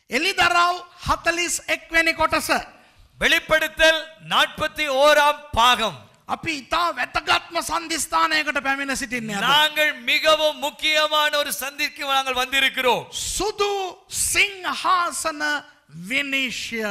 එලිදරව් හතලිස් එක්වැනි කොටස. வெளிப்படுத்தல் நாற்பத்தி ஓராம் பாகம் අපි ඉතා වැතගත්ම සන්ධිස්ථානයකට පැමිණ සිටින්නේ. අද. நாங்கள் மிகவும் முக்கியமான ஒரு சந்திக்கு நாங்கள் வந்திருக்கிறோம் සුදු සිංහාසන විනිශ්‍ය.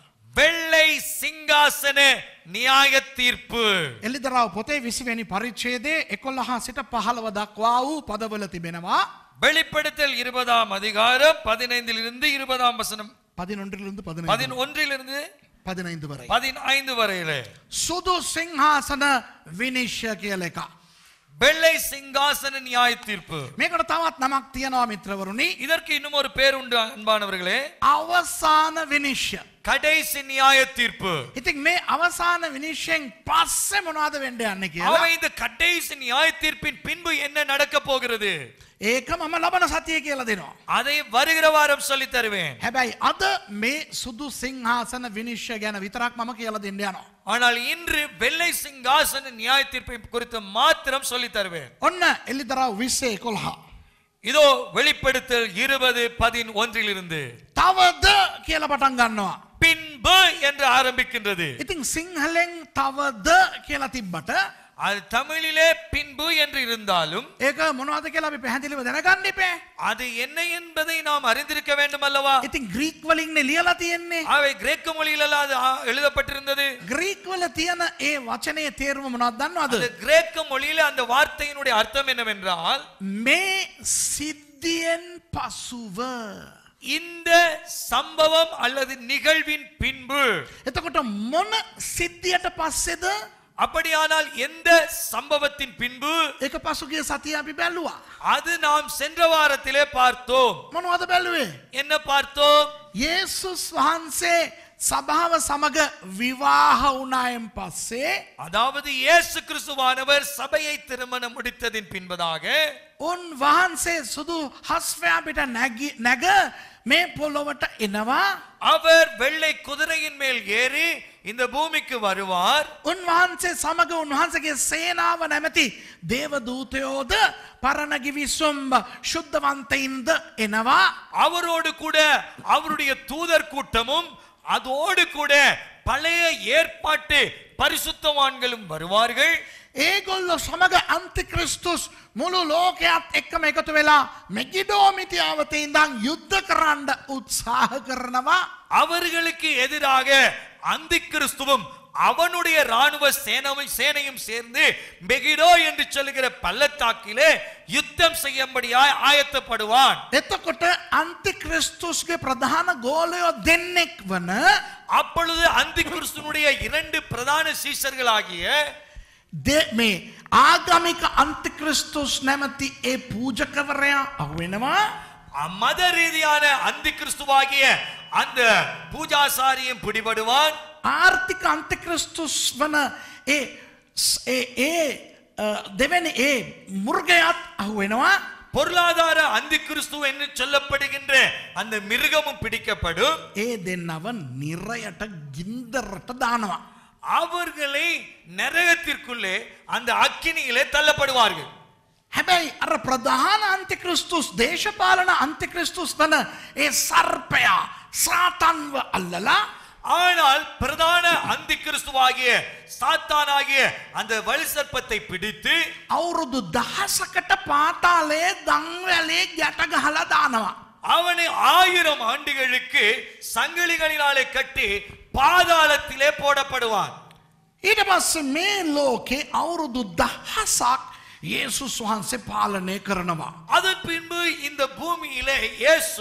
வெள்ளை சிங்காசன நியாய தீர்ப்பு එලිදරව පොතේ විසිවැනි පරිච්චේදේ එකොල්ල හා සිට පහළව දක්වා වූ පදවල තිබෙනවා. வெளிப்படுத்தல் இருபதாம் அதிகாரம் பதினைந்திலிருந்து இருபதாம் வசனம் பதினொன்றிலிருந்து பதினைந்து பதினொன்றிலிருந்து பதினைந்து வரை. பதினைந்து வரையிலே සුදු සිංහාසන විනිශ්‍ය කියල එක. வெள்ளை சிங்காசன நியாய தீர்ப்பு මේකට තවත් නමක් තියෙනවා මිත්‍රවරුණි. இதற்கு இன்னும் ஒரு பேர் உண்டு அன்பானவர்களே අවසාන විනිශ්‍ය. கடைசி நியாய தீர்ப்பு ඉතින් මේ අවසාන විනිශ්යෙන් පස්සෙ මොනාද වෙන්ඩ යන්න කියලා. அவை இந்த கடைசி நியாய தீர்ப்பின் பின்பு என்ன நடக்க போகிறது ඒක මම ලබන සතිය කියලා දෙනවා. அதை வருகிற வாரம் சொல்லி தருவேன் හැබැයි අද මේ සුදු සිංහාසන විනිශ්‍ය ගැන විතරක් මම කියලා දෙන්න යනවා. ஆனால் இன்று வெள்ளை சிங்காசன நியாய தீர்ப்பை குறித்து மாத்திரம் சொல்லி தருவேன் ඔන්න එල්ලිදරව විස්සේ කොල්හා. இதோ வெளிப்படுத்தல் இருபது பதினொன்றிலிருந்து තවද කියල පටන් ගන්නවා. பின்பு என்று ஆரம்பிக்கின்றது ඉතින් සිංහලෙන් තවද කියලා තිබ්බට அது தமிழிலே பின்பு என்று இருந்தாலும் ඒක මොනවද කියලා අපි පැහැදිලිව දැනගන්න එපේ. அது என்ன என்பதை நாம் அறிந்திருக்க வேண்டும் அல்லவா ඉතින් ග්‍රීක් වලින්නේ ලියලා තියෙන්නේ. அவை கிரேக்க மொழியில் அது ஆ- எழுதப்பட்டிருந்தது ග්‍රීක් වල තියෙන ඒ වචනයේ තේරුම මොනවද දන්නවද? அது கிரேக்க மொழியில அந்த வார்த்தையினுடைய அர்த்தம் என்னவென்றால் මේ සිද්ධියෙන් පසුව. இந்த சம்பவம் அல்லது நிகழ்வின் பின்பு එතකොට මොන සිද්ධියට පස්සෙද அப்படியானால் எந்த சம்பவத்தின் பின்பு ඒක පසුගිය සතිය අපි බැලුවා. அது நாம் சென்ற வாரத்திலே பார்த்தோம் මොනවද බැලුවේ? என்ன பார்த்தோம் යේසුස් වහන්සේ සභාව සමග විවාහ වුණායෙන් පස්සේ அதாவது இயேசு கிறிஸ்துவானவர் சபையை திருமணம் முடித்ததின் பின்பதாக උන් වහන්සේ සුදු හස්වයාපිට නැග මේ පොළොවට එනවා அவர் வெள்ளை குதிரையின் மேல் ஏறி இந்த பூமிக்கு வருவார் උන්වහන්සේ සමඟ උන්වහන්සගේ සේනාව නැමැති දේවදූතයෝද පරණගිවිසුම්බ ශුද්ධවන්තයින්ද එනවා அவரோடு கூட அவருடைய தூதர் கூட்டமும் அதோடு கூட பழைய ஏற்பாட்டு பரிசுத்தவான்களும் வருவார்கள் ඒගොල්ලො සමඟ අන්තික්‍රිස්තුස් මුළු ලෝකයක් එක්කම එකතු වෙලා මෙගිඩෝමිතියාවත ඉඳං යුද්ධ කරන්න උත්සාහ කරනවා அவர்களுக்கு எதிராக அந்தி கிறிஸ்துவும் அவனுடைய ராணுவ சேனவை சேனையும் சேர்ந்து மெகிடோ என்று சொல்லுகிற பள்ளத்தாக்கிலே யுத்தம் செய்யும்படியாய் ஆயத்தப்படுவான் එතකොට අන්තික්‍රිස්තුස්ගේ ප්‍රධාන ගෝලයෝ දෙන්නෙක් වන அப்பொழுது அந்தி கிறிஸ்துனுடைய இரண்டு பிரதான சீஷர்களாகிய දෙ- මේ ආගමික අන්තික්‍රිස්තුස් නැමති ඒ පූජකවරයා අහුවෙනවා மத ரீதியான அந்தி கிறிஸ்துவாகிய அந்த பூஜாசாரியும் பிடிபடுவான் ආර්ථික අන්තික්‍රිස්තුස් වන ඒ ස්- ඒ ඒ අ, දෙවැනි ඒ මුර්ගයත් අහුවෙනවා பொருளாதார அந்தி கிறிஸ்து என்று சொல்லப்படுகின்ற அந்த மிருகமும் பிடிக்கப்படும் ඒ දෙන්නව නිරයට ගින්දරට දානවා. அவர்களை நரகத்திற்குள்ளே அந்த அக்கினியிலே தள்ளப்படுவார்கள் හැබැයි අර ප්‍රධාන අන්තික්‍රිස්තුස් දේශපාලන අන්තික්‍රිස්තුස් වන ඒ සර්පයා සාතන්ව අල්ලලා ஆனால் பிரதான அந்தி கிறிஸ்துவாகிய சாத்தானாகிய அந்த வலி சர்ப்பத்தை பிடித்து අවුරුදු දහසකට පාතාලේ දංවැලේ ගැට ගහලා දානවා. அவனை ஆயிரம் ஆண்டுகளுக்கு சங்கிலிகளினாலே கட்டி பாதாளத்திலே போடப்படுவான் ඊට පස්සේ මේ ලෝකේ අවුරුදු දහසක් යේසුස් වහන්සේ පාලනය කරනවා. அதன் பின்பு இந்த பூமியிலே இயேசு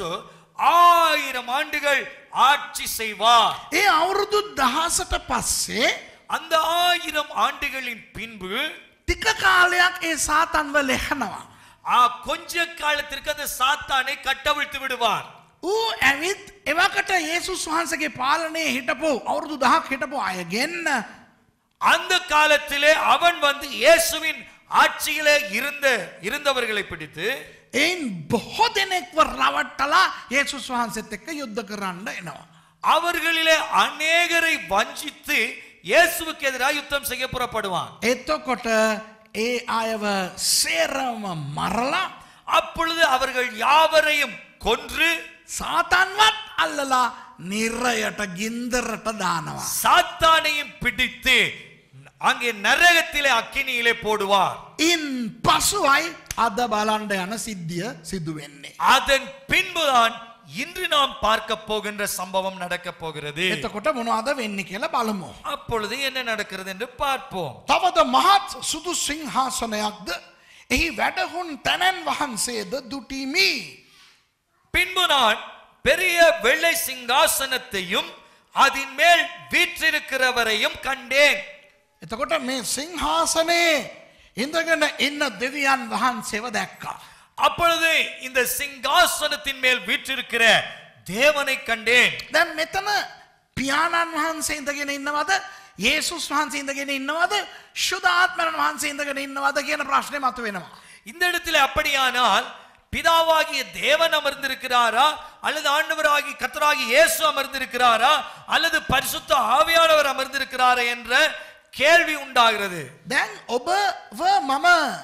ஆயிரம் ஆண்டுகள் ஆட்சி செய்வார் ඒ අවුරුදු දහසට පස්සේ அந்த ஆயிரம் ஆண்டுகளின் பின்பு ටික කාලයක් ඒ සාතන්ව ලෙහනවා. ஆ, கொஞ்ச காலத்திற்கு அந்த சாத்தானை கட்டவிழ்த்து விடுவார் ඌ ඇවිත් එවකට ඒසුස් වහන්සගේ පාලනය හිටපු අවුරුදු දහක් හිටපු අයගෙන්න්න அந்த காலத்திலே அவன் வந்து இயேசுவின் ஆட்சியிலே இருந்த இருந்தவர்களை பிடித்து එයින් බොහෝ දෙනෙක්ව රවට්ටලා ඒසුස් වහන්සෙත් එක්ක යුද්ධ කරන්න එනවා. அவர்களிலே அநேகரை வஞ்சித்து இயேசுவுக்கு எதிராக யுத்தம் செய்ய புறப்படுவான் එතකොට ඒ අයව සේරම මරලා அப்பொழுது அவர்கள் யாவரையும் கொன்று සාතන්වත් අල්ලලා නිර්රයට ගින්දරට දානවා. சாத்தானையும் பிடித்து அங்கே நரகத்திலே அக்கினியிலே போடுவார் ඉන් පසුවයි අද බලන්ඩ යන සිද්ධිය සිදු වෙන්නේ. அதன் பின்புதான் இன்று நாம் பார்க்க போகின்ற சம்பவம் நடக்க போகிறது එතකොට මොනවද වෙන්න කියලා බලමු. அப்பொழுது என்ன நடக்கிறது என்று பார்ப்போம் තවද මහත් සුදු සිංහාසනයක්ද එහි වැඩහුන් තැනැන් වහන්සේද දුටිමි. பின்பு நான் பெரிய வெள்ளை சிங்காசனத்தையும் அதன் மேல் வீற்றிருக்கிறவரையும் கண்டேன் එතකොට මේ සිංහාසනයේ ඉඳගෙන ඉන්න දෙවියන් වහන්සේව දැක්කා. அப்பொழுது இந்த சிங்காசனத்தின் மேல் வீற்றிருக்கிற தேவனை கண்டேன் දැන් මෙතන පියාණන් වහන්සේ ඉඳගෙන ඉන්නවද ඒසුස් වහන්සේ ඉඳගෙන ඉන්නවද ශුද්ධාත්මරන් වහන්සේ ඉඳගෙන ඉන්නවද කියන ප්‍රශ්නය මතු වෙනවා. இந்த இடத்துல அப்படியானால் பிதாவாகிய தேவன் அமர்ந்திருக்கிறாரா அல்லது ஆண்டவராகி கர்த்தராகி இயேசு அமர்ந்திருக்கிறாரா அல்லது பரிசுத்த ஆவியானவர் அமர்ந்திருக்கிறாரா என்ற கேள்வி உண்டாகிறது දැන් ඔබව මම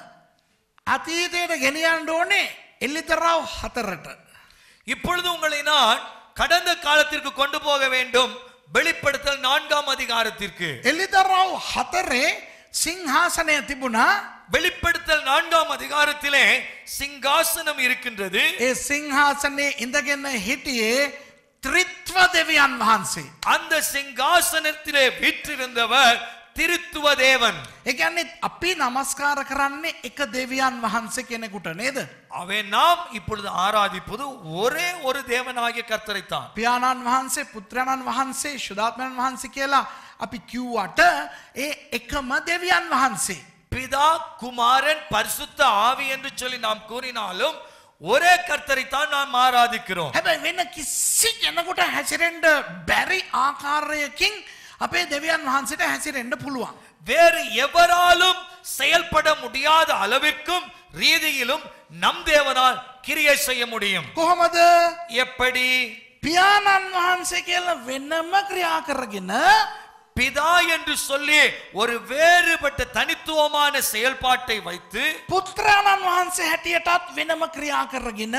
අතීතයට ගෙනියන්න ඕනේ එල්ලිතරාව හතරට. இப்பொழுது உங்களை நான் கடந்த காலத்திற்கு கொண்டு போக வேண்டும் வெளிப்படுத்தல் நான்காம் அதிகாரத்திற்கு එල්ලිතරාව හතරේ සිංහාසනය තිබුණා வெளிப்படுத்தல் நான்காம் அதிகாரத்திலே சிங்காசனம் இருக்கின்றது ඒ සිංහාසනයේ ඉඳගෙන හිටියේ ත්‍රිත්ව දෙවියන් වහන්සේ. அந்த சிங்காசனத்திலே வீற்றிருந்தவர் திருத்துவ தேவன் එකන්නේ අපි නමස්කාර කරන්නේ එක දෙවියන් වහන්සේ කෙනෙකුට නේද. அவை நாம் இப்பொழுது ஆராதிப்பது ஒரே ஒரு தேவனாகிய கர்த்தரைத்தான் පියාණන් වහන්සේ පුත්‍රයණන් වහන්සේ ශුදාත්මයන් වහන්සේ කියලා අපි කිව්වට ඒ එකම දෙවියන් වහන්සේ. பிதா குமாரன் பரிசுத்த ஆவி என்று சொல்லி நாம் கூறினாலும் ஒரே கர்த்தரைத்தான் நாம் ஆராதிக்கிறோம் හැබැයි වෙන කිසි කෙනකුට හැසිරෙන්ඩ බැරි ආකාරයකින් අපේ දෙවියන් වහන්සට හැසිරෙන්ඩ පුළුවන්. வேறு எவராலும் செயல்பட முடியாத அளவிற்கும் ரீதியிலும் நம் தேவனால் கிரியை செய்ய முடியும் කොහොමද எப்படி පියාණන් වහන්සේ කියල වෙන්නම ක්‍රියා කරගෙන பிதா என்று சொல்லி ஒரு வேறுபட்ட தனித்துவமான செயல்பாட்டை வைத்து පුත්‍රාණන් වහන්සේ හැටියටත් වෙනම ක්‍රියා කරගෙන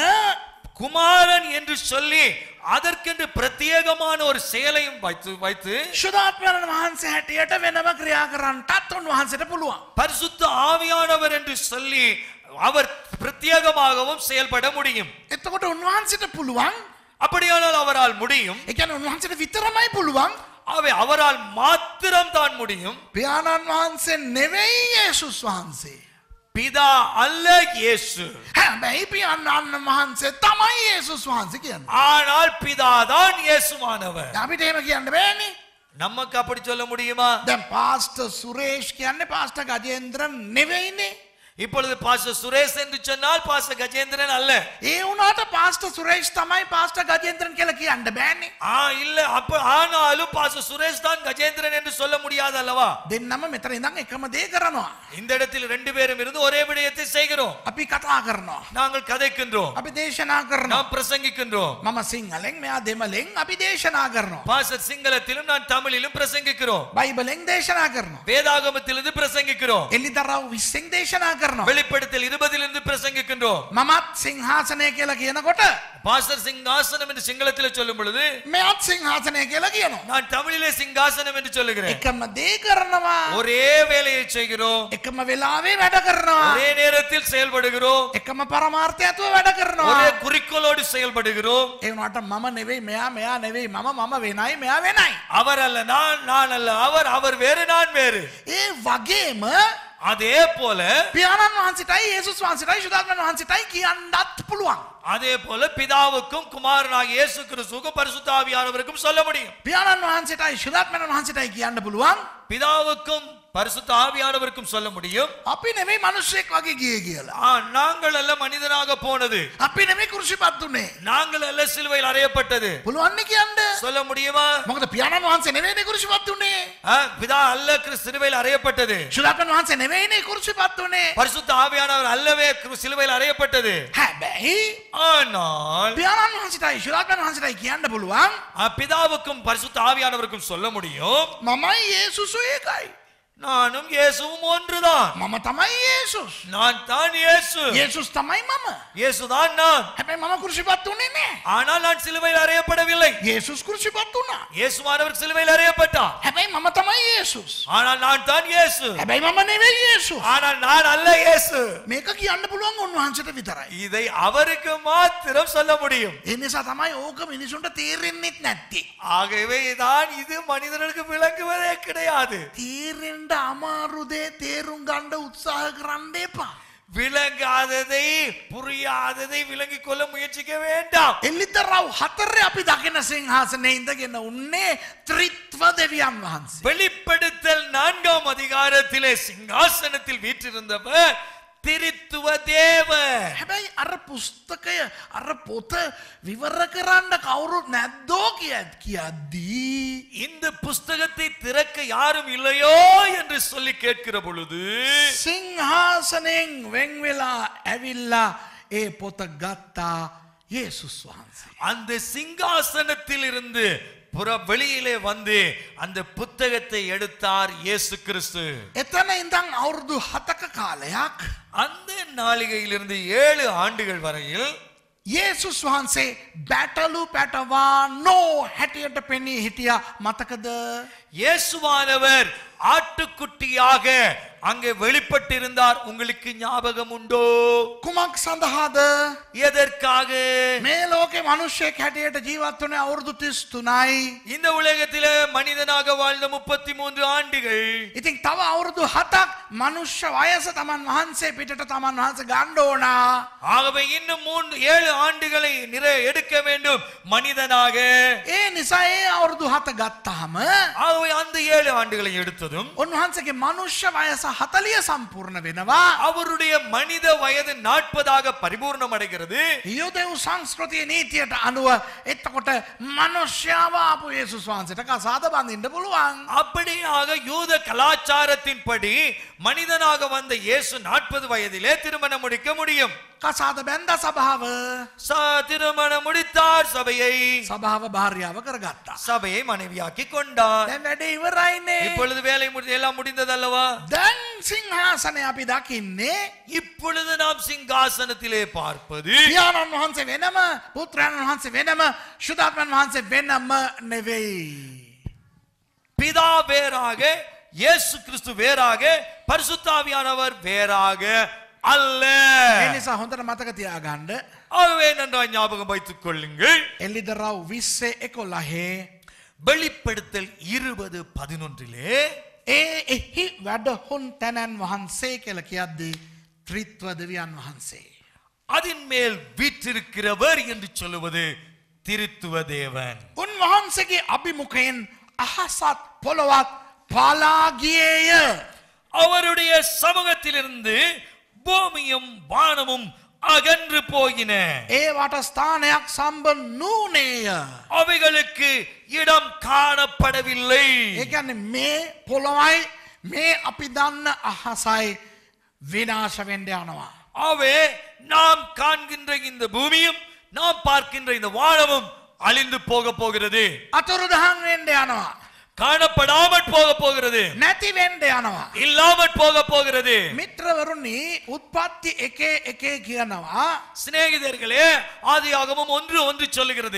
குமாரன் என்று சொல்லி அதற்கென்று பிரத்யேகமான ஒரு செயலையும் வைத்து வைத்து ශුදාත්මයණන් වහන්සේ හැටියට වෙනම ක්‍රියා කරන්නටත් උන්වහන්සට පුළුවන්. பரிசுத்த ஆவியானவர் என்று சொல்லி அவர் பிரத்யேகமாகவும் செயல்பட முடியும் එතකොට උන්වහන්සට පුළුවන් அப்படியானால் அவரால் முடியும் එකන උන්වහන්සට විතරමයි පුළුවන් அவை அவரால் மாத்திரம் தான் முடியும் පියාණන් වහන්සේ නෙවෙයි ඒසුස් වහන්සේ. பிதா அல்ல இயேசு හැබැයි පියන්නන්න වහන්සේ තමයි ඒසුස් වහන්සේ කියන්න. ஆனால் பிதாதான் இயேசுவானவர் අපිට ඒම කියන්න බෑනි. நமக்கு அப்படி சொல்ல முடியுமா දැන් පාස්ට සුරේෂ් කියන්නේ පාස්ට ගජේන්ද්‍රන් නෙවෙයිනේ. இப்பொழுது பாச சுரேஷ் என்று சொன்னால் பாச கஜேந்திரன் அல்ல ඒ වුණට පාස්ට සුරේෂ් තමයි පාස්ට ගජේන්ද්‍රන් කියල කියන්න බෑනි. ஆ இல்ல அப்ப ஆனாலும் பாச சுரேஷ் தான் கஜேந்திரன் என்று சொல்ல முடியாது அல்லவா දෙන්නම මෙතර ඉඳං එකම දේ කරනවා. இந்த இடத்தில் ரெண்டு பேரும் இருந்து ஒரே விடயத்தை செய்கிறோம் අපි කතා කරනවා. நாங்கள் கதைக்கின்றோம் අපි දේශනා කරනවා. நாம் பிரசங்கிக்கின்றோம் මම සිංහලෙන් මෙයා දෙමලෙන් අපි දේශනා කරනවා. பாச சிங்களத்திலும் நான் தமிழிலும் பிரசங்கிக்கிறோம் බයිබලෙන් දේශනා කරනවා. வேதாகமத்திலிருந்து பிரசங்கிக்கிறோம் එල්ලි දරව විස්සෙන් දේශනා කරනවා. வெளிப்படுத்தல் இருபதிலிருந்து பிரசங்கிக்கின்றோம் මමත් සිංහාසනය කියලා කියනකොට பாஸ்டர் சிங்காசனம் என்று சிங்களத்தில் சொல்லும் பொழுது මෙත් සිංහාසනය කියලා කියනවා. நான் தமிழிலே சிங்காசனம் என்று சொல்லுகிறேன் එකම දේ කරනවා. ஒரே வேலையை செய்கிறோம் එකම වෙලාවේ වැඩ කරනවා. ஒரே நேரத்தில் செயல்படுகிறோம் එකම පරමාර්ථය ඇතුව වැඩ කරනවා. ஒரே குறிக்கோளோடு செயல்படுகிறோம் ඒවනට මම නෙවෙයි මෙයා මෙයා නෙවෙයි මම මම වෙනයි මෙයා වෙනයි. அவர் அல்ல நான் நான் அல்ல அவர் அவர் வேறு நான் வேறு ඒ වගේම அதே போல පියාණන් වහන්සිටයි ඒසුස් වහන්සිටයි ශුදාත්මන් වහන්සිටයි කියන්නත් පුළුවන්. அதே போல பிதாவுக்கும் குமாரனாகிய இயேசு கிறிஸ்துவுக்கும் பரிசுத்த ஆவியானவருக்கும் சொல்ல முடியும் පියාණන් වහන්සිටයි ශුදාත්මන වහන්සිටයි කියන්න පුළුවන්. பிதாவுக்கும் பரிசுத்த ஆவியானவருக்கும் சொல்ல முடியும் අපි නෙවෙයි මනුෂ්‍යයෙක් වගේ ගිය කියලා. ஆ, நாங்கள் அல்ல மனிதனாக போனது අපි නෙමේ කෘෂි පත්තුනේ. நாங்கள் அல்ல சிலுவையில் அறையப்பட்டது පුළුවන්න කියන්න. சொல்ல முடியுமா මොකද පියාණන් වහන්සේ නෙවෙයිනේ කෘෂි පත්තුනේ. ஆ, பிதா அல்ல கிறிஸ்து சிலுவையில் அறையப்பட்டது ශුදාත්මන් වහන්සේ නෙවෙයිනේ කෘෂි පත්තුනේ. பரிசுத்த ஆவியானவர் அல்லவே கிறிஸ்து சிலுவையில் அறையப்பட்டது හැබැයි ஆனால் පියාණන් වහන්සිටයි ශුදාත්මන් වහන්සිටයි කියන්න පුළුවන්. ஆ, பிதாவுக்கும் பரிசுத்த ஆவியானவருக்கும் சொல்ல முடியும் මමයි ඒසුසු ඒකයි. நானும் இயேசுவும் ஒன்றுதான் මම තමයි යේසුස්. நான் தான் இயேசு යේසුස් තමයි මම. இயேசுதான் நான் හැබැයි මම කුරුසිපත් වුණේ නෑ. ஆனால் நான் சிலுவையில் அறையப்படவில்லை යේසුස් කුරුසිපත් වුණා. இயேசுவானவர் சிலுவையில் அறையப்பட்டார் හැබැයි මම තමයි යේසුස්. ஆனால் நான் தான் இயேசு හැබැයි මම නෙවෙයි යේසුස්. ஆனால் நான் அல்ல இயேசு මේක කියන්න පුළුවන් උන්වහන්සේට විතරයි. இதை அவருக்கு மாத்திரம் சொல்ல முடியும் ඒ නිසා තමයි ඕක මිනිසුන්ට තේරෙන්නෙත් නැත්තේ. ஆகவே தான் இது மனிதர்களுக்கு விளங்குவதே கிடையாது තේරෙන්ට අමාරුදේ තේරුම් ගණ්ඩ උත්සාහ කරන්න එපා. விளங்காததை புரியாததை விளங்கிக் கொள்ள முயற்சிக்க வேண்டாம் එල්ලිතරව් හතරේ අපි දකින සිංහාසනය ඉඳගෙන උන්නේ ත්‍රිත්ව දෙවියන් වහන්සේ. வெளிப்படுத்தல் நான்காம் அதிகாரத்திலே சிங்காசனத்தில் வீற்றிருந்தவர் திரித்துவ தேவ හැබැයි අර පුස්තකය අර පොත විවර කරන්න කවුරුත් නැද්දෝ කිය කියද්දී. இந்த புஸ்தகத்தை திறக்க யாரும் இல்லையோ என்று சொல்லி கேட்கிற பொழுது සිංහාසනයෙන් වෙංවෙලා ඇවිල්ලා ඒ පොත ගත්තා ඒසුස් වහන්සේ. அந்த சிங்காசனத்தில் இருந்து புற வெளியிலே வந்து அந்த புத்தகத்தை எடுத்தார் இயேசு கிறிஸ்து එතන ඉඳං අවුරුදු හතක කාලයක් அந்த நாளிகையிலிருந்து ஏழு ஆண்டுகள் வரையில் ඒසුස් වහන්සේ බැටලු පැටවා නෝ හැටියට පෙනී හිටිය මතකද இயேசுவானவர் ஆட்டுக்குட்டியாக அங்கே வெளிப்பட்டிருந்தார் உங்களுக்கு ஞாபகம் உண்டோ කුමක් සඳහාද எதற்காக මේ ලෝකෙ මනුෂ්‍යයෙක් හැටියට ජීවත් වනේ අවුරුදු තිස්තුනයි. இந்த உலகத்திலே மனிதனாக வாழ்ந்த முப்பத்தி மூன்று ஆண்டுகள் ඉතින් තව අවුරුදු හතක් මනුෂ්‍ය වයස තමන් වහන්සේ පිටට තමන් වහන්ස ගණ්ඩෝනා. ஆகவே இன்னும் மூன்று ஏழு ஆண்டுகளை நிறை எடுக்க வேண்டும் மனிதனாக ඒ නිසා ඒ අවුරුදු හත ගත්තහම ஆகவே அந்த ஏழு ஆண்டுகளை எடுத்ததும் උන්වහන්සගේ මනුෂ්‍ය වයස හතලිය සම්පූර්ණ වෙනවා. அவருடைய மனித வயது நாற்பதாக பரிபூர்ணம் அடைகிறது යුදෙව් සංස්කෘතිය නීතියට අනුව එත්තකොට මනුෂ්‍යාවාපු ඒසුස් වහන්සට කසාද බඳින්ට පුළුවන්. அப்படியாக யூத கலாச்சாரத்தின்படி மனிதனாக வந்த இயேசு நாற்பது வயதிலே திருமணம் முடிக்க முடியும் කසාද බැන්ද සභාව ச- திருமணம் முடித்தார் சபையை සභාව භාර්යාව කරගත්තා. சபையை மனைவியாக்கி கொண்டார் දැන් වැඩ ඉවරයින්නේ. இப்பொழுது வேலை முடி- எல்லாம் முடிந்ததல்லவா දැන් සිංහාසනය අපි දකින්නේ இப்பொழுது நாம் சிங்காசனத்திலே பார்ப்பது පියාණන් වහන්සේ වෙනම පුත්‍රයන් වහන්සේ වෙනම ශුදාත්මන් වහන්සේ වෙනම නෙවෙයි. பிதா வேறாக இயேசு கிறிஸ்து வேறாக பரிசுத்தாவியானவர் வேறாக அல்ல ඒ නිසා හොඳට මතක තියාගන්න ஆகவே நன்றாய் ஞாபகம் வைத்துக் கொள்ளுங்கள் එල්ලිදරව් විස්සේ එකොල්ලහේ வெளிப்படுத்தல் இருபது பதினொன்றிலே ඒ එහි වැඩහොන් තැනැන් වහන්සේ කළ කියද්දී ත්‍රිත්ව දෙවියන් වහන්සේ. அதன் மேல் வீற்றிருக்கிறவர் என்று சொல்லுவது திருத்துவ தேவன் උන්වහන්සේගේ අභිමුඛයෙන් අහසත් පොළොවත් පාලාගියේය. அவருடைய சமூகத்திலிருந்து பூமியும் வானமும் அகன்று போயின ඒවට ස්ථානයක් සම්බ නූනේය. அவைகளுக்கு இடம் காணப்படவில்லை ඒකන්න මේ පොළොවයි මේ අපි දන්න අහසයි විනාශවෙන්ඩ යනවා. ஆவே நாம் காண்கின்ற இந்த பூமியும் நாம் பார்க்கின்ற இந்த வானமும் அழிந்து போக போகிறது අතුරුදහන් වෙන්ඩ යනවා. காணப்படாமற் போக போகிறது නැති වෙන්ඩ යනවා. இல்லாமற் போக போகிறது මිත්‍රවරුණි උත්පත්ති එකේ එකේ කියනවා சிநேகிதர்களே ஆதியாகமும் ஒன்று ஒன்று சொல்லுகிறது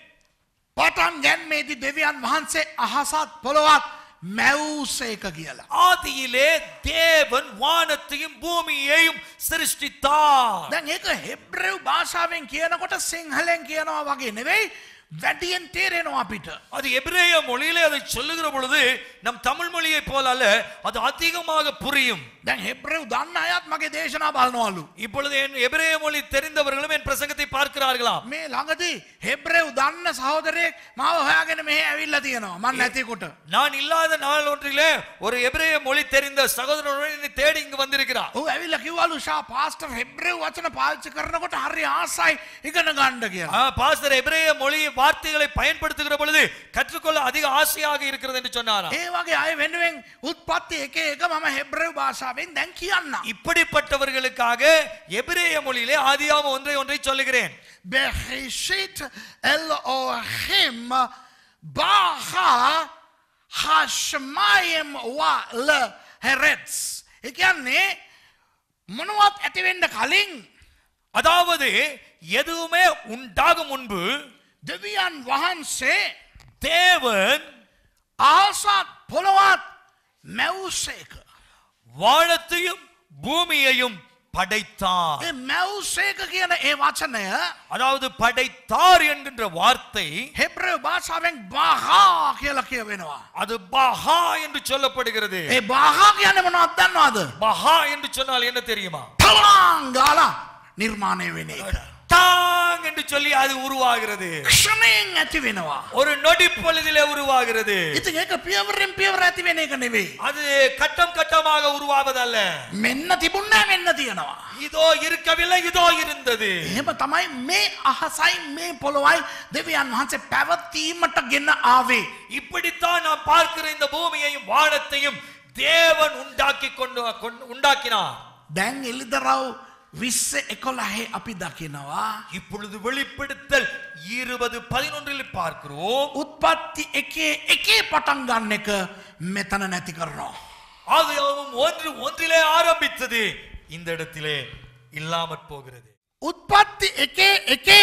පටන් ගැන්මේදී දෙවියන් වහන්සේ අහසත් පොළොවත් මැව්සේක කියලා. ஆதியிலே தேவன் வானத்தையும் பூமியையும் சிருஷ்டித்தார் දැන් ඒක හෙබ්‍රව් භාෂාවෙන් කියනකොට සිංහලෙන් කියනවා වගේ නෙවෙයි වැඩියෙන් තේරෙනවා අපිට. அது எபிரேய மொழியிலே அதை சொல்லுகிற பொழுது நம் தமிழ் மொழியை போல அல்ல அது அதிகமாக புரியும் දැන් හෙබ්‍රව් දන්න අයත් මගේ දේශනා බලනවලු. இப்பொழுது என் எபிரேய மொழி தெரிந்தவர்களும் என் பிரசங்கத்தை பார்க்கிறார்களாம் මේ ළඟදී හෙබ්‍රව් දන්න සහෝදරයෙක් මාව හොයාගෙන මෙහ ඇවිල්ල තියෙනවා මන් නැතිකොට. நான் இல்லாத நாள் ஒன்றிலே ஒரு எபிரேய மொழி தெரிந்த சகோதரனுடன் என்னை தேடி இங்கு வந்திருக்கிறார் ඔහු ඇවිල්ල කිවලු ශා පාස්ටර් හෙබ්‍රව් වචන පාච්චි කරනකොට හරි ආසයි ඉගෙන ගණ්ඩ කියලා. ஆ, பாஸ்டர் எபிரேய மொழி வார்த்தைகளை பயன்படுத்துகிற பொழுது கற்றுக்கொள்ள அதிக ஆசையாக இருக்கிறது என்று சொன்னாராம் ඒ වගේ අය වෙනුවෙන් උත්පත්ති එක එක මම හෙබ්‍රව් භාෂාවෙන් දැන් කියන්න. இப்படிப்பட்டவர்களுக்காக எபிரேய மொழியிலே ஆதியாம ஒன்றை ஒன்றை சொல்லுகிறேன் בראשית אלוהים ברא හාශමායම් වාල හැරෙට්ස්. එකන්නේ මොනවත් ඇතිවෙන්න කලින් அதாவது எதுவுமே உண்டாகும் முன்பு දෙවියන් වහන්සේ தேவன் ආසත් පොළොවත් මැව්සේක. வானத்தையும் பூமியையும் படைத்தார் ඒ මැව්සේක කියන ඒ වචනය அதாவது படைத்தார் என்கின்ற வார்த்தை හෙබ්‍රව භාෂාවෙන් බාහා කියල කියවෙනවා. அது பஹா என்று சொல்லப்படுகிறது ඒ බාහා කියන මොන අත්දන්නවාද. பஹா என்று சொன்னால் என்ன தெரியுமா පලාංගාල නිර්මාණය වෙන එක. டாங் என்று சொல்லி அது உருவாகிறது ක්ෂණයෙන් ඇති වෙනවා. ஒரு நொடி பொழுதிலே உருவாகிறது ඉතින් ඒක පියවරෙන් පියවර ඇති වෙන එක නෙවෙයි. அது கட்டம் கட்டமாக உருவாவதல்ல මෙන්න තිබුණෑ මෙන්න තියෙනවා. இதோ இருக்கவில்லை இதோ இருந்தது එහෙම තමයි මේ අහසයි මේ පොළොවයි දෙවියන් වහන්සේ පැවතීමට ගෙන ආවේ. இப்படித்தான் நாம் பார்க்கிற இந்த பூமியையும் வானத்தையும் தேவன் உண்டாக்கி கொண்டு கொண்டு- உண்டாக்கினார் දැන් එලිදරව් විස්ස එකොලහේ අපි දකිනවා. இப்பொழுது வெளிப்படுத்தல் இருபது பதினொன்றில் பார்க்கிறோம் උත්පත්ති එකේ එකේ පටන් ගන්න එක මෙතන නැති කරනවා. ஆதியாகமம் ஒன்று ஒன்றிலே ஆரம்பித்தது இந்த இடத்திலே இல்லாமற் போகிறது උත්පත්ති එකේ එකේ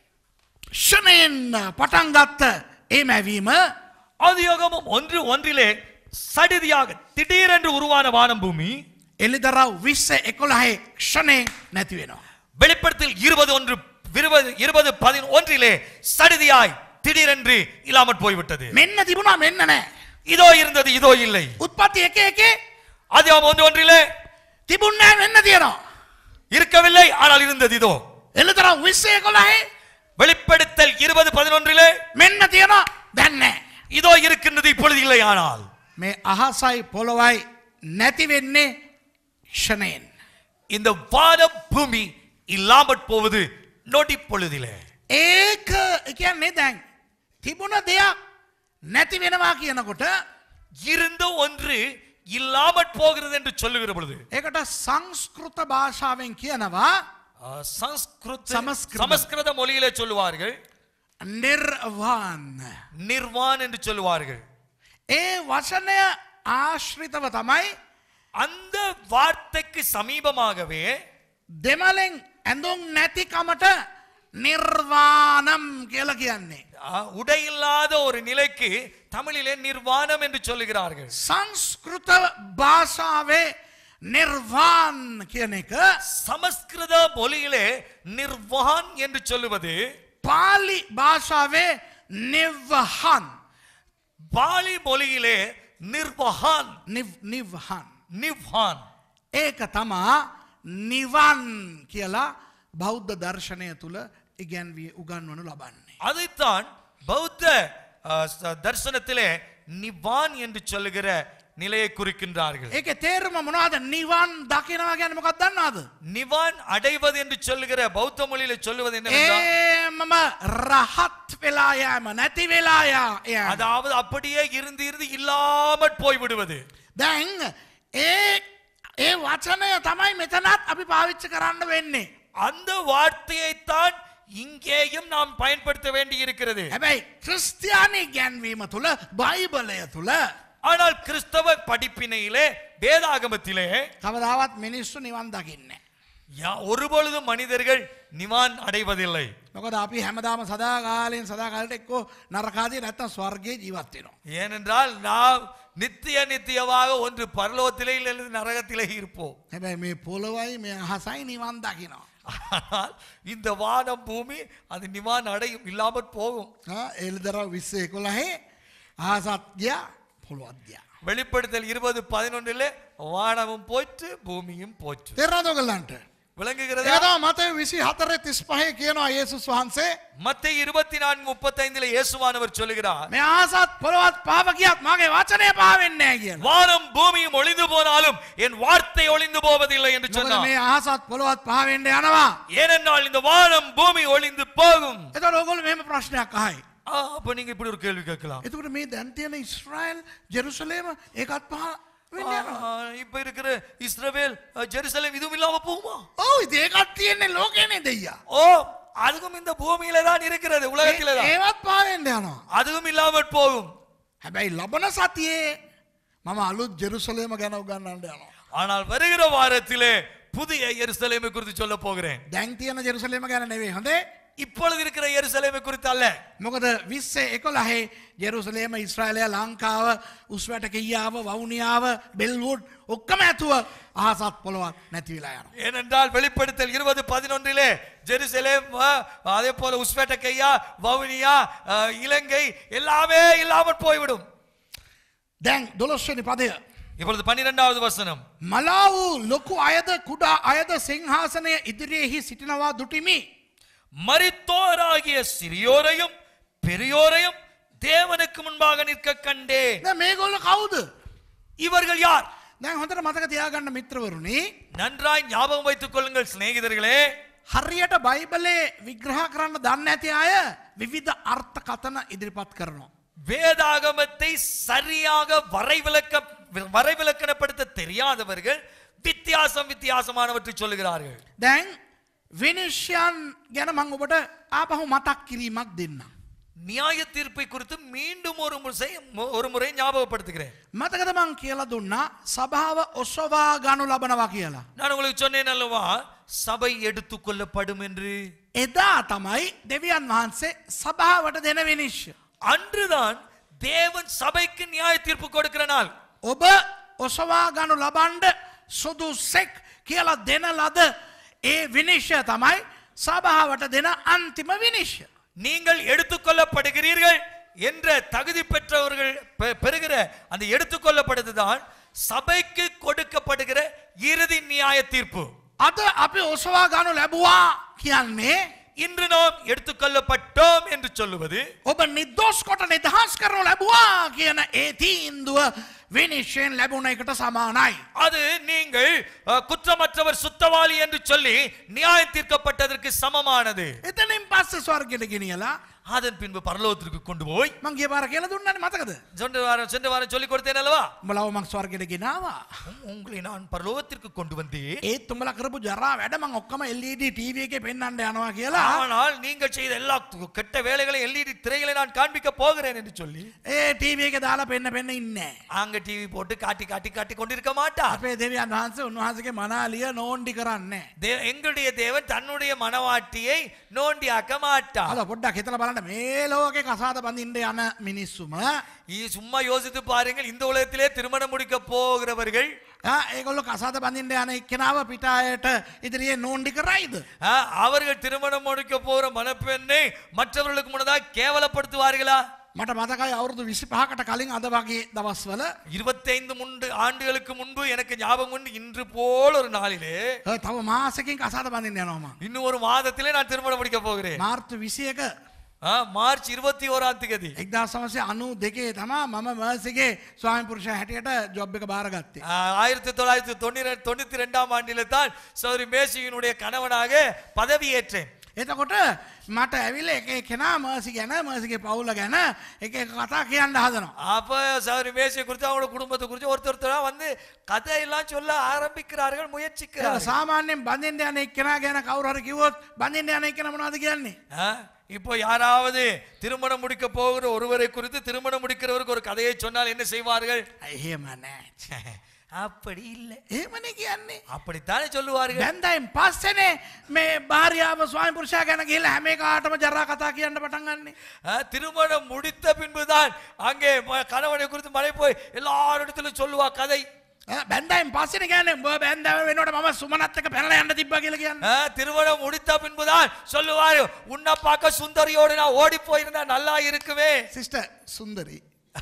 ෂණයෙන් පටන්ගත්ත ඒ මැවීම ஆதியாகமம் ஒன்று ஒன்றிலே சடிதியாக திடீரென்று உருவான வானம் பூமி එලිදරව් විස්ස එකොළහේ ක්ෂණයෙන් නැති වෙනවා. வெளிப்படுத்தல் இருபது ஒன்று இருபது இருபது பதினொன்றிலே சடிதியாய் திடீரென்று இல்லாமற் போய்விட்டது මෙන්න තිබුණා මෙන්න නෑ. இதோ இருந்தது இதோ இல்லை උත්පත්ති එක එකේ ஆதியாகமம் ஒன்று ஒன்றிலே තිබුන්නෑ වෙන්න තියෙනවා. இருக்கவில்லை ஆனால் இருந்தது இதோ එලිදරව් විස්සේ කොළහේ வெளிப்படுத்தல் இருபது பதினொன்றிலே මෙන්න තියෙනවා දැන්නේ. இதோ இருக்கின்றது இப்பொழுது இல்லை ஆனால் මේ අහසයි පොළොවයි නැති වෙන්නේ ක්ෂණයෙන්. இந்த வானம் பூமி இல்லாமற் போவது நொடி பொழுதிலே ඒක එකන්නේ දැන් තිබුණ දෙයක් නැති වෙනවා කියනකොට இருந்த ஒன்று இல்லாமற் போகிறது என்று சொல்லுகிற பொழுது ඒකට සංස්කෘත භාෂාවෙන් කියනවා ஆ, சமஸ்கிருத சமஸ்கிருதம். சமஸ்கிருத மொழியிலே சொல்லுவார்கள் නිර්වාන්න. நிர்வான் என்று சொல்லுவார்கள் ඒ වචනය ආශ්‍රිතව තමයි அந்த வார்த்தைக்கு சமீபமாகவே දෙමලෙන් ඇඳුම් නැතිකමට නිර්වානම් කියල කියන්නේ. ஆ, உடையில்லாத ஒரு நிலைக்கு தமிழிலே நிர்வாணம் என்று சொல்லுகிறார்கள் සංස්කෘත භාෂාවේ නිර්වාන් කියන එක சமஸ்கிருத மொழியிலே நிர்வான் என்று சொல்லுவது පාලි භාෂාවේ නිවහන් பாலி மொழியிலே நிர்வஹான் නිවහන්. நிவ்ஹான் ඒක තමා නිවන් කියලා බෞද්ධ දර්ශනය තුළ ඉගැන්වී උගන්වනු ලබන්නේ. அதைத்தான் பௌத்த ஆ, ச- தரிசனத்திலே நிவான் என்று சொல்லுகிற நிலையை குறிக்கின்றார்கள் ඒක තේරම මොනවාද නිවන් දකිනවා ගැන මොකක් දන්නාද. நிவான் அடைவது என்று சொல்லுகிற பௌத்த மொழியில சொல்லுவது என்னவென்றால் ඒ මම රහත් වෙලායෑම නැති වෙලායා එය. அதாவது அப்படியே இருந்து இருந்து இல்லாமற் போய்விடுவது දැන් ඒ ඒ වචනය තමයි මෙතනත් අපි පාවිච්ච කරන්න වෙන්නේ. அந்த வார்த்தையைத்தான் இங்கேயும் நாம் பயன்படுத்த வேண்டி இருக்கிறது හැබැයි ක්‍රස්තියානී ගැන්වීම තුළ බයිබලය තුළ ஆனால் கிறிஸ்தவ படிப்பினையிலே வேதாகமத்திலே කවදාවත් මිනිස්සු නිවන් දකින්න. யா- ஒருபொழுதும் மனிதர்கள் நிவான் அடைவதில்லை මොකද අපි හැමදාම සදාකාලයෙන් සදාකාලට එක්කෝ නරකාදී නැත්ත ස්වර්ගය ජීවත්වෙනවා. ஏனென்றால் நாம் நித்திய நித்தியமாக ஒன்று பரலோகத்திலே அல்லது நரகத்திலே இருப்போம் හැබැයි මේ පොළොවයි මේ අහසයි නිවන් දකිනවා. ஆனால் இந்த வானம் பூமி அது நிவான் அடையும் இல்லாமற் போகும் එල්දර විස්සේ කොළහේ ආසත්‍යයා පොළොවද්‍යයා. வெளிப்படுத்தல் இருபது பதினொன்றிலே வானமும் போற்று பூமியும் போற்று තෙරාදෝ කල්ලන්ට. விளங்குகிறதா ඒදා මත විසි හතර තිස් පහය කියනවා ඒසුස් වහන්සේ மத்திய இருபத்தி நான்கு முப்பத்தைந்திலே இயேசுவானவர் சொல்லுகிறார் මේ ආසත් පොළොවත් පාප කියත් මගේ වචනය පාවෙන්නේ කියන. வானம் பூமியும் ஒளிந்து போனாலும் என் வார்த்தை ஒளிந்து போவதில்லை என்று මොකද சொன்னார் මේ ආසත් පොළොවත් පහවෙන්ඩ යනවා. ஏனென்றால் இந்த வானம் பூமி ஒளிந்து போகும் එත ලොගොල් මෙම ප්‍රශ්නයක් අහයි. ஆ, அப்ப நீங்க இப்படி ஒரு கேள்வி கேட்கலாம் එතකට මේ දැන්තියන ඉස්්‍රයිල් ජෙරුසලේම ඒකත් පහ වෙන්න යනවා. ஆ, இப்ப இருக்கிற இஸ்ரவேல் அ, ஜெருசலேம் இதுவும் இல்லாம போகுமா ඕ ඒකත් තියෙන්නේ ලෝකනේ දෙයියා. ஓ அதுவும் இந்த பூமியில தான் இருக்கிறது உலகத்தில தான் ඒවත් පාවෙන්ඩ යනවා. அதுவும் இல்லாமற் போகும் හැබැයි ලබන සතියේ මම අලුත් ජෙරුසලේම ගැන උගන්නන්න යනවා. ஆனால் வருகிற வாரத்திலே புதிய எருசலேமை குறித்து சொல்ல போகிறேன் දැන් තියෙන ජෙරුසලේම ගැන නෙවේ හොඳේ இப்பொழுது இருக்கிற எருசலேமை குறித்து அல்ல මොකද විස්සේ එකොලහේ ජෙරුසලේම ඉස්්‍රයිලය ලංකාව උස්වැට කියාව වවුනියාව බෙල්වුඩ් ඔක්කම ඇතුව ආසත් පොළොවත් නැතිවිලා යන. ஏனென்றால் வெளிப்படுத்தல் இருபது பதினொன்றிலே ஜெருசலேம் அஹ், அதே போல உஸ்பெட்டக்கையா வவுனியா அஹ், இலங்கை எல்லாமே இல்லாமல் போய்விடும் දැන් දොළොස්වනි පදය. இப்பொழுது பன்னிரெண்டாவது வசனம் මලා වූ ලොකු අයද කුඩා අයද සිංහාසනය ඉදිරියෙහි සිටිනවා දුටිමි. மரித்தோராகிய சிறியோரையும் பெரியோரையும் தேவனுக்கு முன்பாக நிற்க கண்டேன் දැන් මේගොල්ල කවුද. இவர்கள் யார் දැන් හොඳට මතක තියාගන්න මිත්‍රවරුණි நன்றாய் ஞாபகம் வைத்துக் கொள்ளுங்கள் சிநேகிதர்களே හරියට බයිබලේ විග්‍රහ කරන්න දන්න ඇති අය විවිධ අර්ථ කතන ඉදිරිපත් කරනවා. வேதாகமத்தை சரியாக வரைவிலக்க வரைவிலக்கணப்படுத்த தெரியாதவர்கள் வித்தியாசம் வித்தியாசமானவற்றை சொல்லுகிறார்கள் දැන් විනිශ්‍යන් ගැන මං ඔබට ආපහු මතක් කිරීමක් දෙන්න. நியாய தீர்ப்பை குறித்து மீண்டும் ஒரு முறை ஒரு முறை ஞாபகப்படுத்துகிறேன் මතකද මං කියලා දුන්නා සභාව ඔස්සවා ගනු ලබනවා කියලා. நான் உங்களுக்கு சொன்னேன் அல்லவா சபை எடுத்துக் கொள்ளப்படும் என்று එදා තමයි දෙවියන් වහන්සේ සභාවට දෙන විනිශ්්‍ය. அன்றுதான் தேவன் சபைக்கு நியாய தீர்ப்பு கொடுக்கிற நாள் ඔබ ඔසවා ගනු ලබන්ඩ සුදු සෙක් කියලා දෙන ලද ඒ විනිශ්්‍ය තමයි සභාවට දෙන අන්තිම විනිශ්්‍ය. நீங்கள் எடுத்துக்கொள்ளப்படுகிறீர்கள் என்ற தகுதி பெற்றவர்கள் பெ- பெறுகிற அந்த எடுத்துக்கொள்ளப்படுதுதான் சபைக்கு கொடுக்கப்படுகிற இறுதி நியாய தீர்ப்பு අද අපි ඔසවා ගනු ලැබවා කියන්නේ இன்று நாம் எடுத்துக்கொள்ளப்பட்டோம் என்று சொல்லுவது ඔබ නිදොස් කොට නිදහස් කරනු ලැබවා කියන ඒ තීන්දුව විනිශ්ෂයෙන් ලැබුණ එකට සමානයි. அது நீங்கள் அஹ், குற்றமற்றவர் சுத்தவாளி என்று சொல்லி நியாயம் தீர்க்கப்பட்டதற்கு சமமானது එතනින් පස්ස ස්වර්ගයට ගෙනියලා அதன் பின்பு பரலோகத்திற்கு கொண்டு போய் මංගේ පාර කියල දුන්නන මතකද. சென்ற வாரம் சென்ற வாரம் சொல்லிக் கொடுத்தேன் அல்லவா බලවමක් ස්වර්ගයට ගෙනවා. உம், உங்களை நான் பரலோகத்திற்கு கொண்டு வந்தேன் ඒත් තුඹල කරපු ජරා වැඩමං ඔක්කම එල්ලඩ ටීව එක පෙන්න්නට යනවා කියලා ஆனால் நீங்கள் செய்த எல்லா து- கெட்ட வேலைகளை எல்இடி திரைகளை நான் காண்பிக்க போகிறேன் என்று சொல்லி ඒ ටීව එක දාලා පෙන්න්න පෙන්න්න ඉන්න. அங்க டிவி போட்டு காட்டி காட்டி காட்டி கொண்டிருக்க மாட்டார் අපේ දෙවියන් වහන්සේ උන්වහන්සගේ මනාලිය නෝන්ඩි කරන්නේ. தே- எங்களுடைய தேவன் தன்னுடைய மனவாட்டியை நோண்டியாக்க மாட்டார் අද පොඩ්ඩක් හිතල බලන්න මේ ලෝක කසාද බඳින්ට යන මිනිස්සුම இ- சும்மா யோசித்து பாருங்கள் இந்த உலகத்திலே திருமணம் முடிக்க போகிறவர்கள் ආ, ඒගොල්ල කසාද බඳින්ට යන එක්කෙනාව පිටායට ඉදිරියේ නෝන්ඩි කරයිද. ஆ, அவர்கள் திருமணம் முடிக்க போகிற மணப்பெண்ணை மற்றவர்களுக்கு முன்னதாக கேவலப்படுத்துவார்களா මට මතකයි අවුරුදු විසි පහකට කලින් අද වගේ දවස්වල இருபத்தைந்து முண்டு ஆண்டுகளுக்கு முன்பு எனக்கு ஞாபகம் உண்டு இன்று போல் ஒரு நாளிலே අ, තව මාසකින් කසාද බඳින්න යනවාම. இன்னும் ஒரு மாதத்திலே நான் திருமணம் முடிக்க போகிறேன் මාර්තු විසියක ஆ, மார்ச் இருபத்தி ஓராம் தேதி එක්දා සමසය අනු දෙකේ තමා මම මර්සිගේ ස්වාමි පුරුෂ හැටියට ජොබ් එක භාරගත්තේ. ஆ, ஆயிரத்தி தொள்ளாயிரத்தி தொண்ணூறு தொண்ணூத்தி ரெண்டாம் ஆண்டில தான் சௌரி மேசியினுடைய கணவனாக பதவியேற்றேன் එතකොට මට ඇවිල එක කෙනා මර්සි ගැන මර්සිගේ පවුල ගැන එක එක කතා කියන්න හදනවා. அப்ப சௌரி மேசியை குறித்து அவங்களோட குடும்பத்தை குறித்து ஒருத்தர் ஒருத்தரா வந்து கதையெல்லாம் சொல்ல ஆரம்பிக்கிறார்கள் முயற்சிக்கிறார்கள் සාමාන්‍යෙන් බඳින්ට යන එක්කෙනා ගැන කවුරහර කිවොත් බඳින්ට යන එක්කෙන මොනාද කියන්නේ. ஆ, இப்போ யாராவது திருமணம் முடிக்க போகிற ஒருவரை குறித்து திருமணம் முடிக்கிறவருக்கு ஒரு கதையை சொன்னால் என்ன செய்வார்கள் එහෙම නෑ. அப்படி இல்லை ඒමන කියන්නේ. அப்படித்தானே சொல்லுவார்கள் දැන්දයිම් පස්සනේ මේ භාරියාව ස්වාමි පුරුෂා ගැන කියල හැම කාටම ජරා කතා කියන්න පටන්ගන්නේ. ஆ, திருமணம் முடித்த பின்புதான் அங்கே ம- கணவனை குறித்து மழை போய் எல்லாரிடத்திலும் சொல்லுவா கதை බැන්දයිම් පස්සන ගැන බ බැන්දව වෙනට ම සුමනත්තක පැනල යන්න තිබ කියල කියන්න. ஆ, திருமணம் முடித்த பின்புதான் சொல்லுவாரு உன்னை பார்க்க சுந்தரியோடு நான் ஓடி போயிருந்தா நல்லா இருக்குமே සිිස්ට සුන්දරී.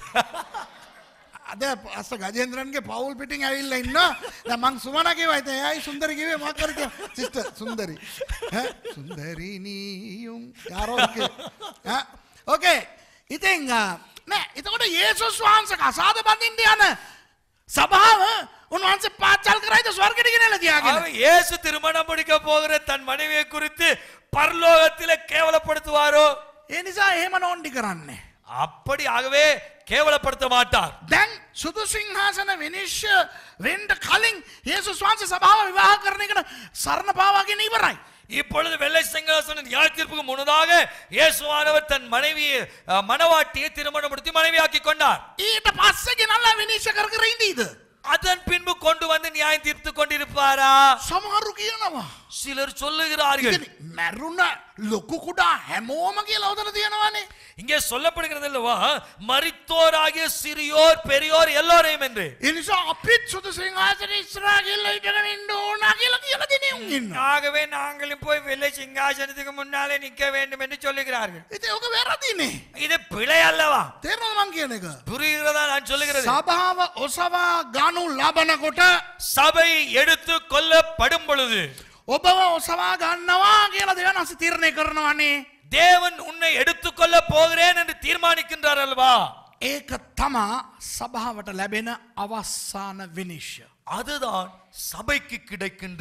අද පස්ස ගජේන්ද්‍රන්ගේ පවුල් පිටිං ඇවිල්ල ඉන්න ද මං සුමනගේ වයිත යයි සුන්දරකිවේ මක්කරක සිිස්ට සුන්දරී සුන්දරීනීයුම් යාරෝක ඕකේ ඉතිං නෑ එතකොට ඒසුස් වහන්ස කසාද බඳින්ට යන සභාව උන්වහන්සේ පාච්චල් කරයිද ස්වර්ගටි ගෙනල තියාගෙන அவன் இயேசு திருமணம் முடிக்க போகிற தன் மனைவியை குறித்து பரலோகத்திலே கேவலப்படுத்துவாரோ ඒ නිසා එහෙම නෝන්ඩි කරන්නේ. அப்படி ஆகவே கேவலப்படுத்த மாட்டார் දැන් සුදු සිංහාසන විනිශ්්‍ය වෙන්ඩ කලින් ඒසු ස්වාන්ස සභාව විවාහ කරන එකට සරණ පාවාගෙන ඉවරයි. இப்பொழுது வெள்ளை சிங்காசன நியாய தீர்ப்புக்கு முன்னதாக இயேசுவானவர் தன் மனைவி மனவாட்டியை திருமணம் முடித்து மனைவியாக்கி கொண்டார் ඊට පස්සේ ගෙනල්ලා විනිශ්චය කර කර ඉඳීද? அதன் பின்பு கொண்டு வந்து நியாயம் தீர்த்து கொண்டிருப்பாரா සමහරු කියනවා. சிலர் சொல்லுகிறார்கள் ඉතින් මැරුණ ලොකු කුඩා හැමෝම කියලා උතන තියෙනවානේ. இங்கே சொல்லப்படுகிறது அல்லவா மரித்தோராகிய சிறியோர் பெரியோர் எல்லோரையும் என்று ඒ නිසා අපිත් සුදු සිංහාසන ඉස්සරහා ගිහලා ඉඳගෙන ඉන්න ඕන කියලා කියලා දෙනියුන් ඉන්නවා. ஆகவே நாங்களும் போய் வெள்ளை சிங்காசனத்துக்கு முன்னாலே நிற்க வேண்டும் என்று சொல்லுகிறார்கள் ඉතින් ඕක වැරදිනේ. இது பிழை அல்லவா තේරෙනවද මං කියන එක? புரிகிறதா நான் சொல்லுகிறது සභාව ඔසවා ගනු ලබනකොට சபை எடுத்து கொல்லப்படும் பொழுது ඔබව ඔසවා ගන්නවා කියලා දෙවනස තීරණය කරනවානේ. தேவன் உன்னை எடுத்துக்கொள்ள போகிறேன் என்று தீர்மானிக்கின்றார் அல்லவா ඒක තමා සභාවට ලැබෙන අවස්සාන විනිශ්්‍ය. அதுதான் சபைக்கு கிடைக்கின்ற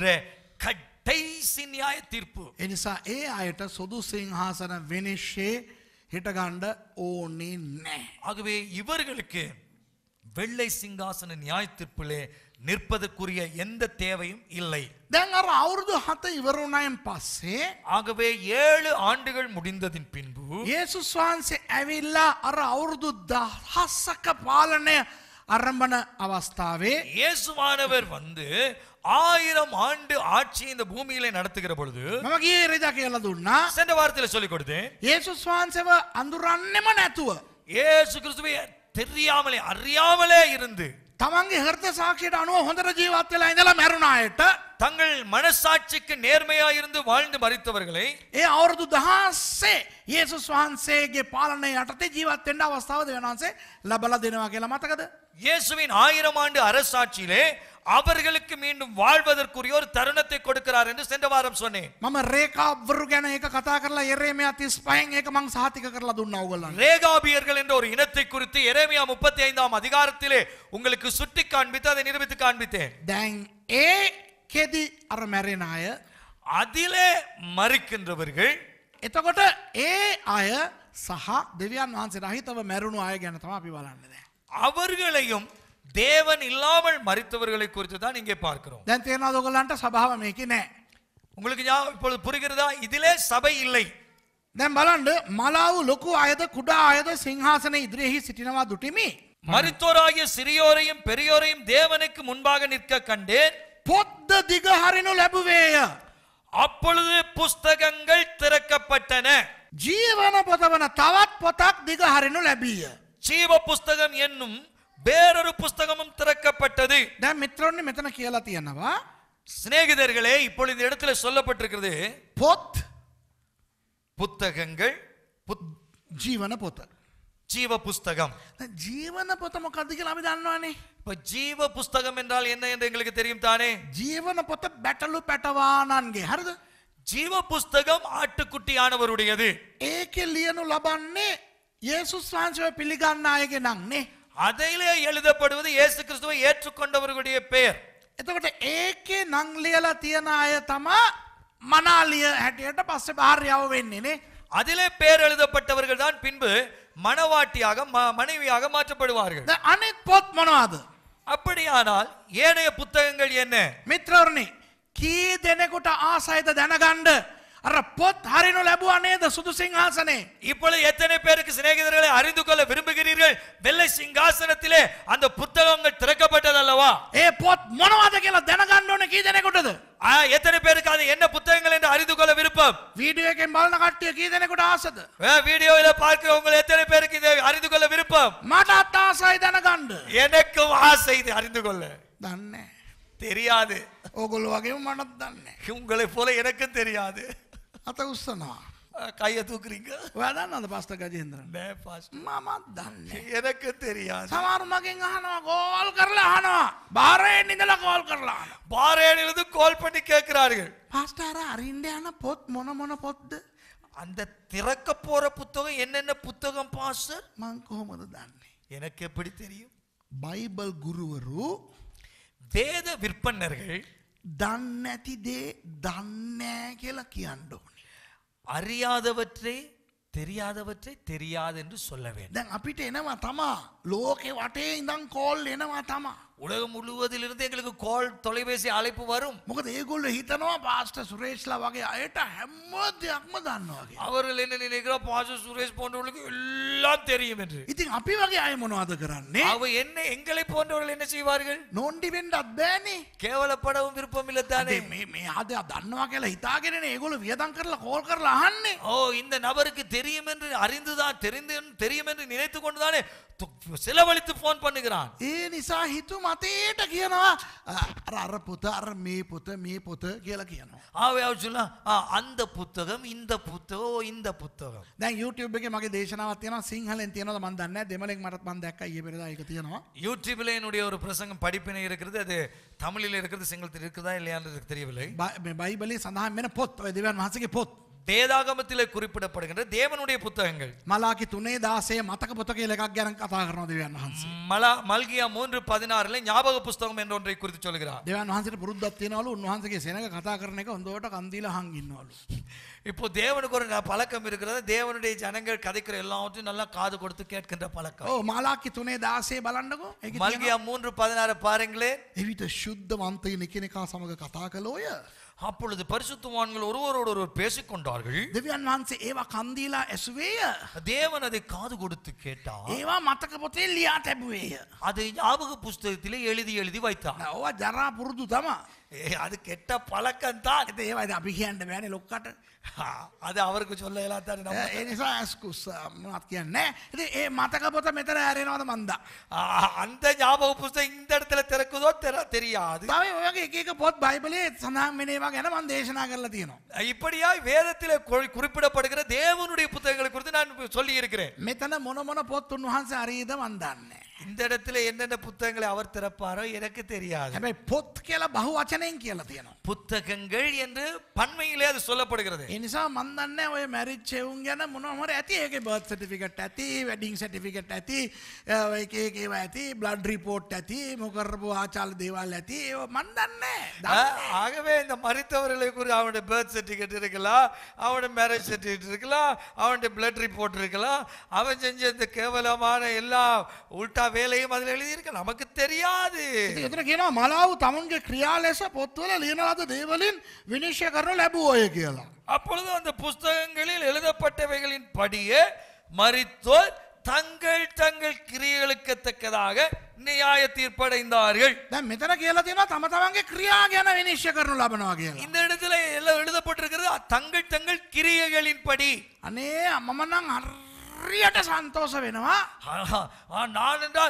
கடைசி நியாய தீர்ப்பு එනිසා ඒ අයට සුදු සිංහාසන විනිශ්්‍යයේ හිටගණ්ඩ ඕනේ නෑ. ஆகவே இவர்களுக்கு வெள்ளை சிங்காசன நியாய தீர்ப்பிலே நிற்பதற்குரிய எந்த தேவையும் இல்லை දැන් අර අවුරුදු හත ඉවරුණයෙන් පස්සේ ஆகவே ஏழு ஆண்டுகள் முடிந்ததின் பின்பு ඒසුස් වහන්සේ ඇවිල්ලා අර අවුරුදු දහස්සක පාලනය අරම්භන අවස්ථාවේ இயேசுவானவர் வந்து ஆயிரம் ஆண்டு ஆட்சி இந்த பூமியிலே நடத்துகிற பொழுது මම ගිය රෙදා කියලා දුන්නා சென்ற வாரத்தில் சொல்லிக் கொடுத்தேன் ඒසුස් වහන්සේව අඳුරන්නෙම නැතුව இயேசு கிறிஸ்துவை தெரியாமலே அறியாமலே இருந்து තමන්ගේ හෘද සාක්ෂයට අනුව හොඳට ජීවත් වෙලා ඉඳලා මැරුණායට தங்கள் மனசாட்சிக்கு நேர்மையா இருந்து வாழ்ந்து மறித்தவர்களை ඒ අවුරුදු දහස්සේ ඒසුස් වහන්සේගේ පාලනය යටතේ ජීවත් වෙන්න අවස්ථාව දෙවනාන්සේ ලබලා දෙනවා කියලා මතකද? இயேசுவின் ஆயிரம் ஆண்டு அரசாட்சியிலே அவர்களுக்கு மீண்டும் வாழ்வதற்குரிய ஒரு தருணத்தை கொடுக்கிறார் என்று சென்ற வாரம் சொன்னேன் මම රේකාවරු ගැන ඒක කතා කරලා එරේමියා 35න් ඒක මං සහතික කරලා දුන්නා ඕගොල්ලන්ට. ரேகாபியர்கள் என்ற ஒரு இனத்தை குறித்து எரேமியா முப்பத்தி ஐந்தாம் அதிகாரத்திலே உங்களுக்கு சுட்டி காண்பித்து அதை நிரூபித்து காண்பித்தேன் දැන් ඒ කෙදි අර මැරෙන අය அதிலே மறிக்கின்றவர்கள் එතකොට ඒ අය සහ දෙවියන් වහන්සේ රහිතව මැරුණු අය ගැන තමයි අපි බලන්නේ දැන්. அவர்களையும் தேவன் இல்லாமல் மறித்தவர்களை குறித்து தான் இங்கே பார்க்கிறோம் දැන් තේරෙනවද ඔයගොල්ලන්ට සභාව මේකේ නෑ. உங்களுக்கு ஞா- இப்பொழுது புரிகிறதா இதிலே சபை இல்லை දැන් බලන්න මලාව ලොකු අයද කුඩා අයද සිංහාසන ඉදිරියෙහි සිටිනවා දුටිමි. மரித்தோராகிய சிறியோரையும் பெரியோரையும் தேவனுக்கு முன்பாக நிற்க கண்டேன் පොද්ද දිගහරිනු ලැබුවේය. அப்பொழுது புஸ்தகங்கள் திறக்கப்பட்டன ජීවන පොත වන තවත් පොතක් දිගහරිනු ලැබීය. ஜீவ புஸ்தகம் என்னும் வேறொரு புஸ்தகமும் திறக்கப்பட்டது දැන් මිත්‍රොන්නේ මෙතන කියලා තියෙනවා. சிநேகிதர்களே இப்பொழுது இந்த இடத்துல சொல்லப்பட்டிருக்கிறது පොත් புத்தகங்கள் புத்- ජීවන පොත. ஜீவ புஸ்தகம் දැන් ජීවන පොත මොකක්ද කියලා අපි දන්නවානේ. இப்ப ஜீவ புஸ்தகம் என்றால் என்ன என்று எங்களுக்கு தெரியும் தானே ජීවන පොත බැටලු පැටවානන්ගේ හරිද? ஜீவ புஸ்தகம் ஆட்டுக்குட்டியானவருடையது ඒකෙ ලියනු ලබන්නේ යේසුස් වහන්සේව පිළිගන්න අයගේ නංනේ. அதிலே எழுதப்படுவது இயேசு கிறிஸ்துவை ஏற்றுக்கொண்டவர்களுடைய பெயர் එතකොට ඒකේ නං ලියලා තියෙන අය තමා මනාලිය හැටියට පස්සේ භාර්යාව වෙන්නේනේ. அதிலே பெயர் எழுதப்பட்டவர்கள் தான் பின்பு மணவாட்டியாக ம- மனைவியாக மாற்றப்படுவார்கள் දැන් අනිත් පොත් මොනවද? அப்படியானால் ஏனைய புத்தகங்கள் என்ன මිත්‍රවරණි කී දෙනෙකුට ආසයිද දැනගණ්ඩ අර පොත් හරිනු ලැබුවා නේද සුදු සිංහාසනේ. இப்பொழுது எத்தனை பேருக்கு சிநேகிதர்களை அறிந்து கொள்ள விரும்புகிறீர்கள் வெள்ளை சிங்காசனத்திலே அந்த புத்தகங்கள் திறக்கப்பட்டது அல்லவா ඒ පොත් මොනවද කියලා දැනගන්න ඕන කී දෙනෙකුටද? ஆ, எத்தனை பேருக்கு அது என்ன புத்தகங்கள் என்று அறிந்து கொள்ள விருப்பம் වීඩියෝ එකෙන් බලන කට්ටිය කී දෙනෙකුට ආසද? ஆ, வீடியோவில பார்க்கிறவங்க எத்தனை பேருக்கு இதை அறிந்து கொள்ள விருப்பம் මටත් ආසයි දැනගන්න. எனக்கும் ஆசை இது அறிந்து கொள்ள දන්නේ. தெரியாது ඕගොල්ලෝ වගේම මටත් දන්නේ. உங்களை போல எனக்கும் தெரியாது අත උස්සනවා. ஆ, கையை தூக்குறீங்க ඔයා දන්නවද පස්ත ගජේන්ද්‍රන්? நே, பாஸ்ட். මමත් දන්නේ. எனக்கும் தெரியாது සමහරු මගෙන් අහනවා කෝල් කරලා අහනවා. බාරයෙන් ඉඳලා කෝල් කරලා අහනවා. பாறையிலிருந்து கோல் பண்ணி கேட்கிறார்கள் පාස්ටාර අරින්ඩ යන පොත් මොන මොන පොත්ද? அந்த திறக்க போற புத்தகம் என்னென்ன புத்தகம் பாஸ்டர் මං කොහොමද දන්නේ? எனக்கு எப்படி தெரியும் බයිබල් ගුරුවරු வேத விற்பனர்கள் දන්නඇති දේ දන්නෑ කියලා කියන්න ඕනේ. அறியாதவற்றை தெரியாதவற்றை தெரியாது என்று சொல்ல வேண்டும் දැන් අපිට එනවා තමා ලෝකෙ වටේ ඉඳං කෝල් එනවා තමා. உலகம் முழுவதிலிருந்து எங்களுக்கு கோல் தொலைபேசி அழைப்பு வரும் මොකද ඒගොල්ල හිතනවා පාස්ට සුරේශ්ලා වගේ අයට හැම්ම දෙයක්ම දන්නවාගේ. அவர்கள் என்ன நினைக்கிறோம் பாச சுரேஷ் போன்றவர்களுக்கு எல்லாம் தெரியும் என்று ඉතින් අපි வගේ අය මොනවාද කරන්නේ. அவ என்ன எங்களை போன்றவர்கள் என்ன செய்வார்கள் නොන්ඩි වෙන්ඩත් බෑනේ. கேவலப்படவும் விருப்பம் இல்லத்தானே අදේ මේ මේ අද දන්නවා කියලා හිතාගෙන ඒගොල වියදන් කරලා කෝල් කරලා අහන්නේ. ஓ இந்த நபருக்கு தெரியும் என்று அறிந்துதான் தெரிந்து தெரியும் என்று நினைத்து கொண்டுதானே து- செலவழித்து போன் பண்ணுகிறான் ඒ නිසා හිතු මතේට කියනවා අ, අර අර පුත අර මේ පුත මේ පුත කියලා කියනවා. ஆவே அவர் சொல்ல அந்த புத்தகம் இந்த புத்தகம் ஓ, இந்த புத்தகம் දැන් YouTube එක මගේ දේශනාවත් තියෙනවා සිංහලෙන් තියෙනවද මන් දන්නේ නැහැ දෙමළෙන් මටත් මන් දැක්කා ඊයේ පෙරේදා ඒක තියෙනවා. யூடியூப்ல என்னுடைய ஒரு பிரசங்கம் படிப்பினை இருக்கிறது அது தமிழில் இருக்கிறது சிங்களத்தில் இருக்குதா இல்லையான்னு எனக்கு தெரியவில்லை බ- මේ බයිබලේ සඳහන් වෙන පොත් ඔය දෙවියන් වහන්සේගේ පොත්. வேதாகமத்திலே குறிப்பிடப்படுகின்ற தேவனுடைய புத்தகங்கள் මලාකි තුනේ දාසේ මතක පොත කියලා එකක් ගැන කතා කරනවා දෙවියන් වහන්සේ. மலா மல்கியா மூன்று பதினாறுல ஞாபக புஸ்தகம் என்ற ஒன்றை குறித்து சொல்கிறார் දෙවන් වහන්සේට පුරුද්දක් තියෙනවලු උන්වහන්සේගේ සෙනඟ කතා කරන එක හොඳට කන් දීලා අහන් ඉන්නවලු. இப்போ தேவனுக்கு ஒரு ந- பழக்கம் இருக்கிறது தேவனுடைய ஜனங்கள் கதைக்கிற எல்லாவற்றையும் நல்லா காது கொடுத்து கேட்கின்ற பழக்கம் ඔව් මාලාකි තුනේ දාසේ බලන්නකෝ. ඒකේ තියෙනවා, மல்கியா மூன்று பதினாறு பாருங்களே එවිට ශුද්ධවන්තයින් එකිනෙකා සමග කතා කළෝය. அப்பொழுது பரிசுத்தவான்கள் ஒருவரோடு ஒருவர் பேசிக்கொண்டார்கள் දෙවියන් වහන්සේ ඒවා කන්දීලා ඇසුවේය. தேவன் அதை காது கொடுத்து கேட்டார் ඒවා මතක පොතේ ලියා තැබුවේය. அதை ஞாபக புஸ்தகத்திலே எழுதி எழுதி வைத்தார் ඕවා ජරා පුරුදු තමා. ஏ, அது கெட்ட பழக்கம் தான் ඒත ඒවා ඉතින් අපි කියන්න බෑනේ ලොක්කට. அது அவருக்கு சொல்ல இயலாதானே நம்ம ඒ නිසා ඇස්කුස් මොනවත් කියන්නේ. ඉතින් ඒ මතක පොත මෙතන ඇරෙනවද මන්දා. ஆ, அந்த ஞாபக புஸ்தகம் இந்த இடத்துல திறக்குதோ தெர- தெரியாது තව ඔය වගේ එක එක පොත් බයිබලයේ සඳහන් වෙන ඒවා ගැන මම දේශනා කරලා තියෙනවා. இப்படியாய் வேதத்திலே குறி- குறிப்பிடப்படுகிற தேவனுடைய புத்தகங்களை குறித்து நான் சொல்லி இருக்கிறேன் මෙතන මොන මොන පොත් උන්වහන්සේ අරීද මන් දන්නේ. இந்த இடத்துல என்னென்ன புத்தகங்களை அவர் திறப்பாரோ எனக்கு தெரியாது හැබැයි පොත් කියලා බහු වචනයෙන් කියලා තියෙනවා. புத்தகங்கள் என்று பன்மையிலே அது சொல்லப்படுகிறது ඒ නිසා මන් දන්නේ ඔය මැරිච් එවුන් ගැන මොනවද ඇති ඒකේ බර්ත් සර්ටිෆිකට් ඇති වෙඩින් සර්ටිෆිකට් ඇති අ, ඔය එක එක ඒවා ඇති බ්ලඩ් රිපෝට් ඇති මොකරපු ආචාල දේවල් ඇති ඒව මන් දන්නේ ஆ, ஆகவே இந்த மறித்தவர்களை குறித்து அவனுடைய பர்த் சர்டிஃபிகேட் இருக்கலாம் அவனுடைய மேரேஜ் சர்டிஃபிகேட் இருக்கலாம் அவனுடைய பிளட் ரிப்போர்ட் இருக்கலாம் அவன் செஞ்ச இந்த கேவலமான எல்லா உல்டா வேலையும் அதில் எழுதியிருக்க நமக்கு தெரியாது එතන කියනවා මලාව තමුන්ගේ ක්‍රියා ලෙස පොත්වල ලියනලද දේවලින් විනිශ්ය කරනු ලැබුවෝය කියලා. அப்பொழுது அந்த புஸ்தகங்களில் எழுதப்பட்டவைகளின் படியே மரித்தோர் தங்கள் தங்கள் கிரியைகளுக்கு தக்கதாக நியாய தீர்ப்படைந்தார்கள் දැන් මෙතන කියලා තියෙනවා තම තමන්ගේ ක්‍රියා ගැන විනිශ්ය කරනු ලබනවා කියලා. இந்த இடத்துல எல்லாம் எழுதப்பட்டிருக்கிறது தங்கள் தங்கள் கிரியைகளின் படி අනේ මම නම් හරියට සන්තෝෂ වෙනවා. ஆஹா, ஆ, நான் என்றால்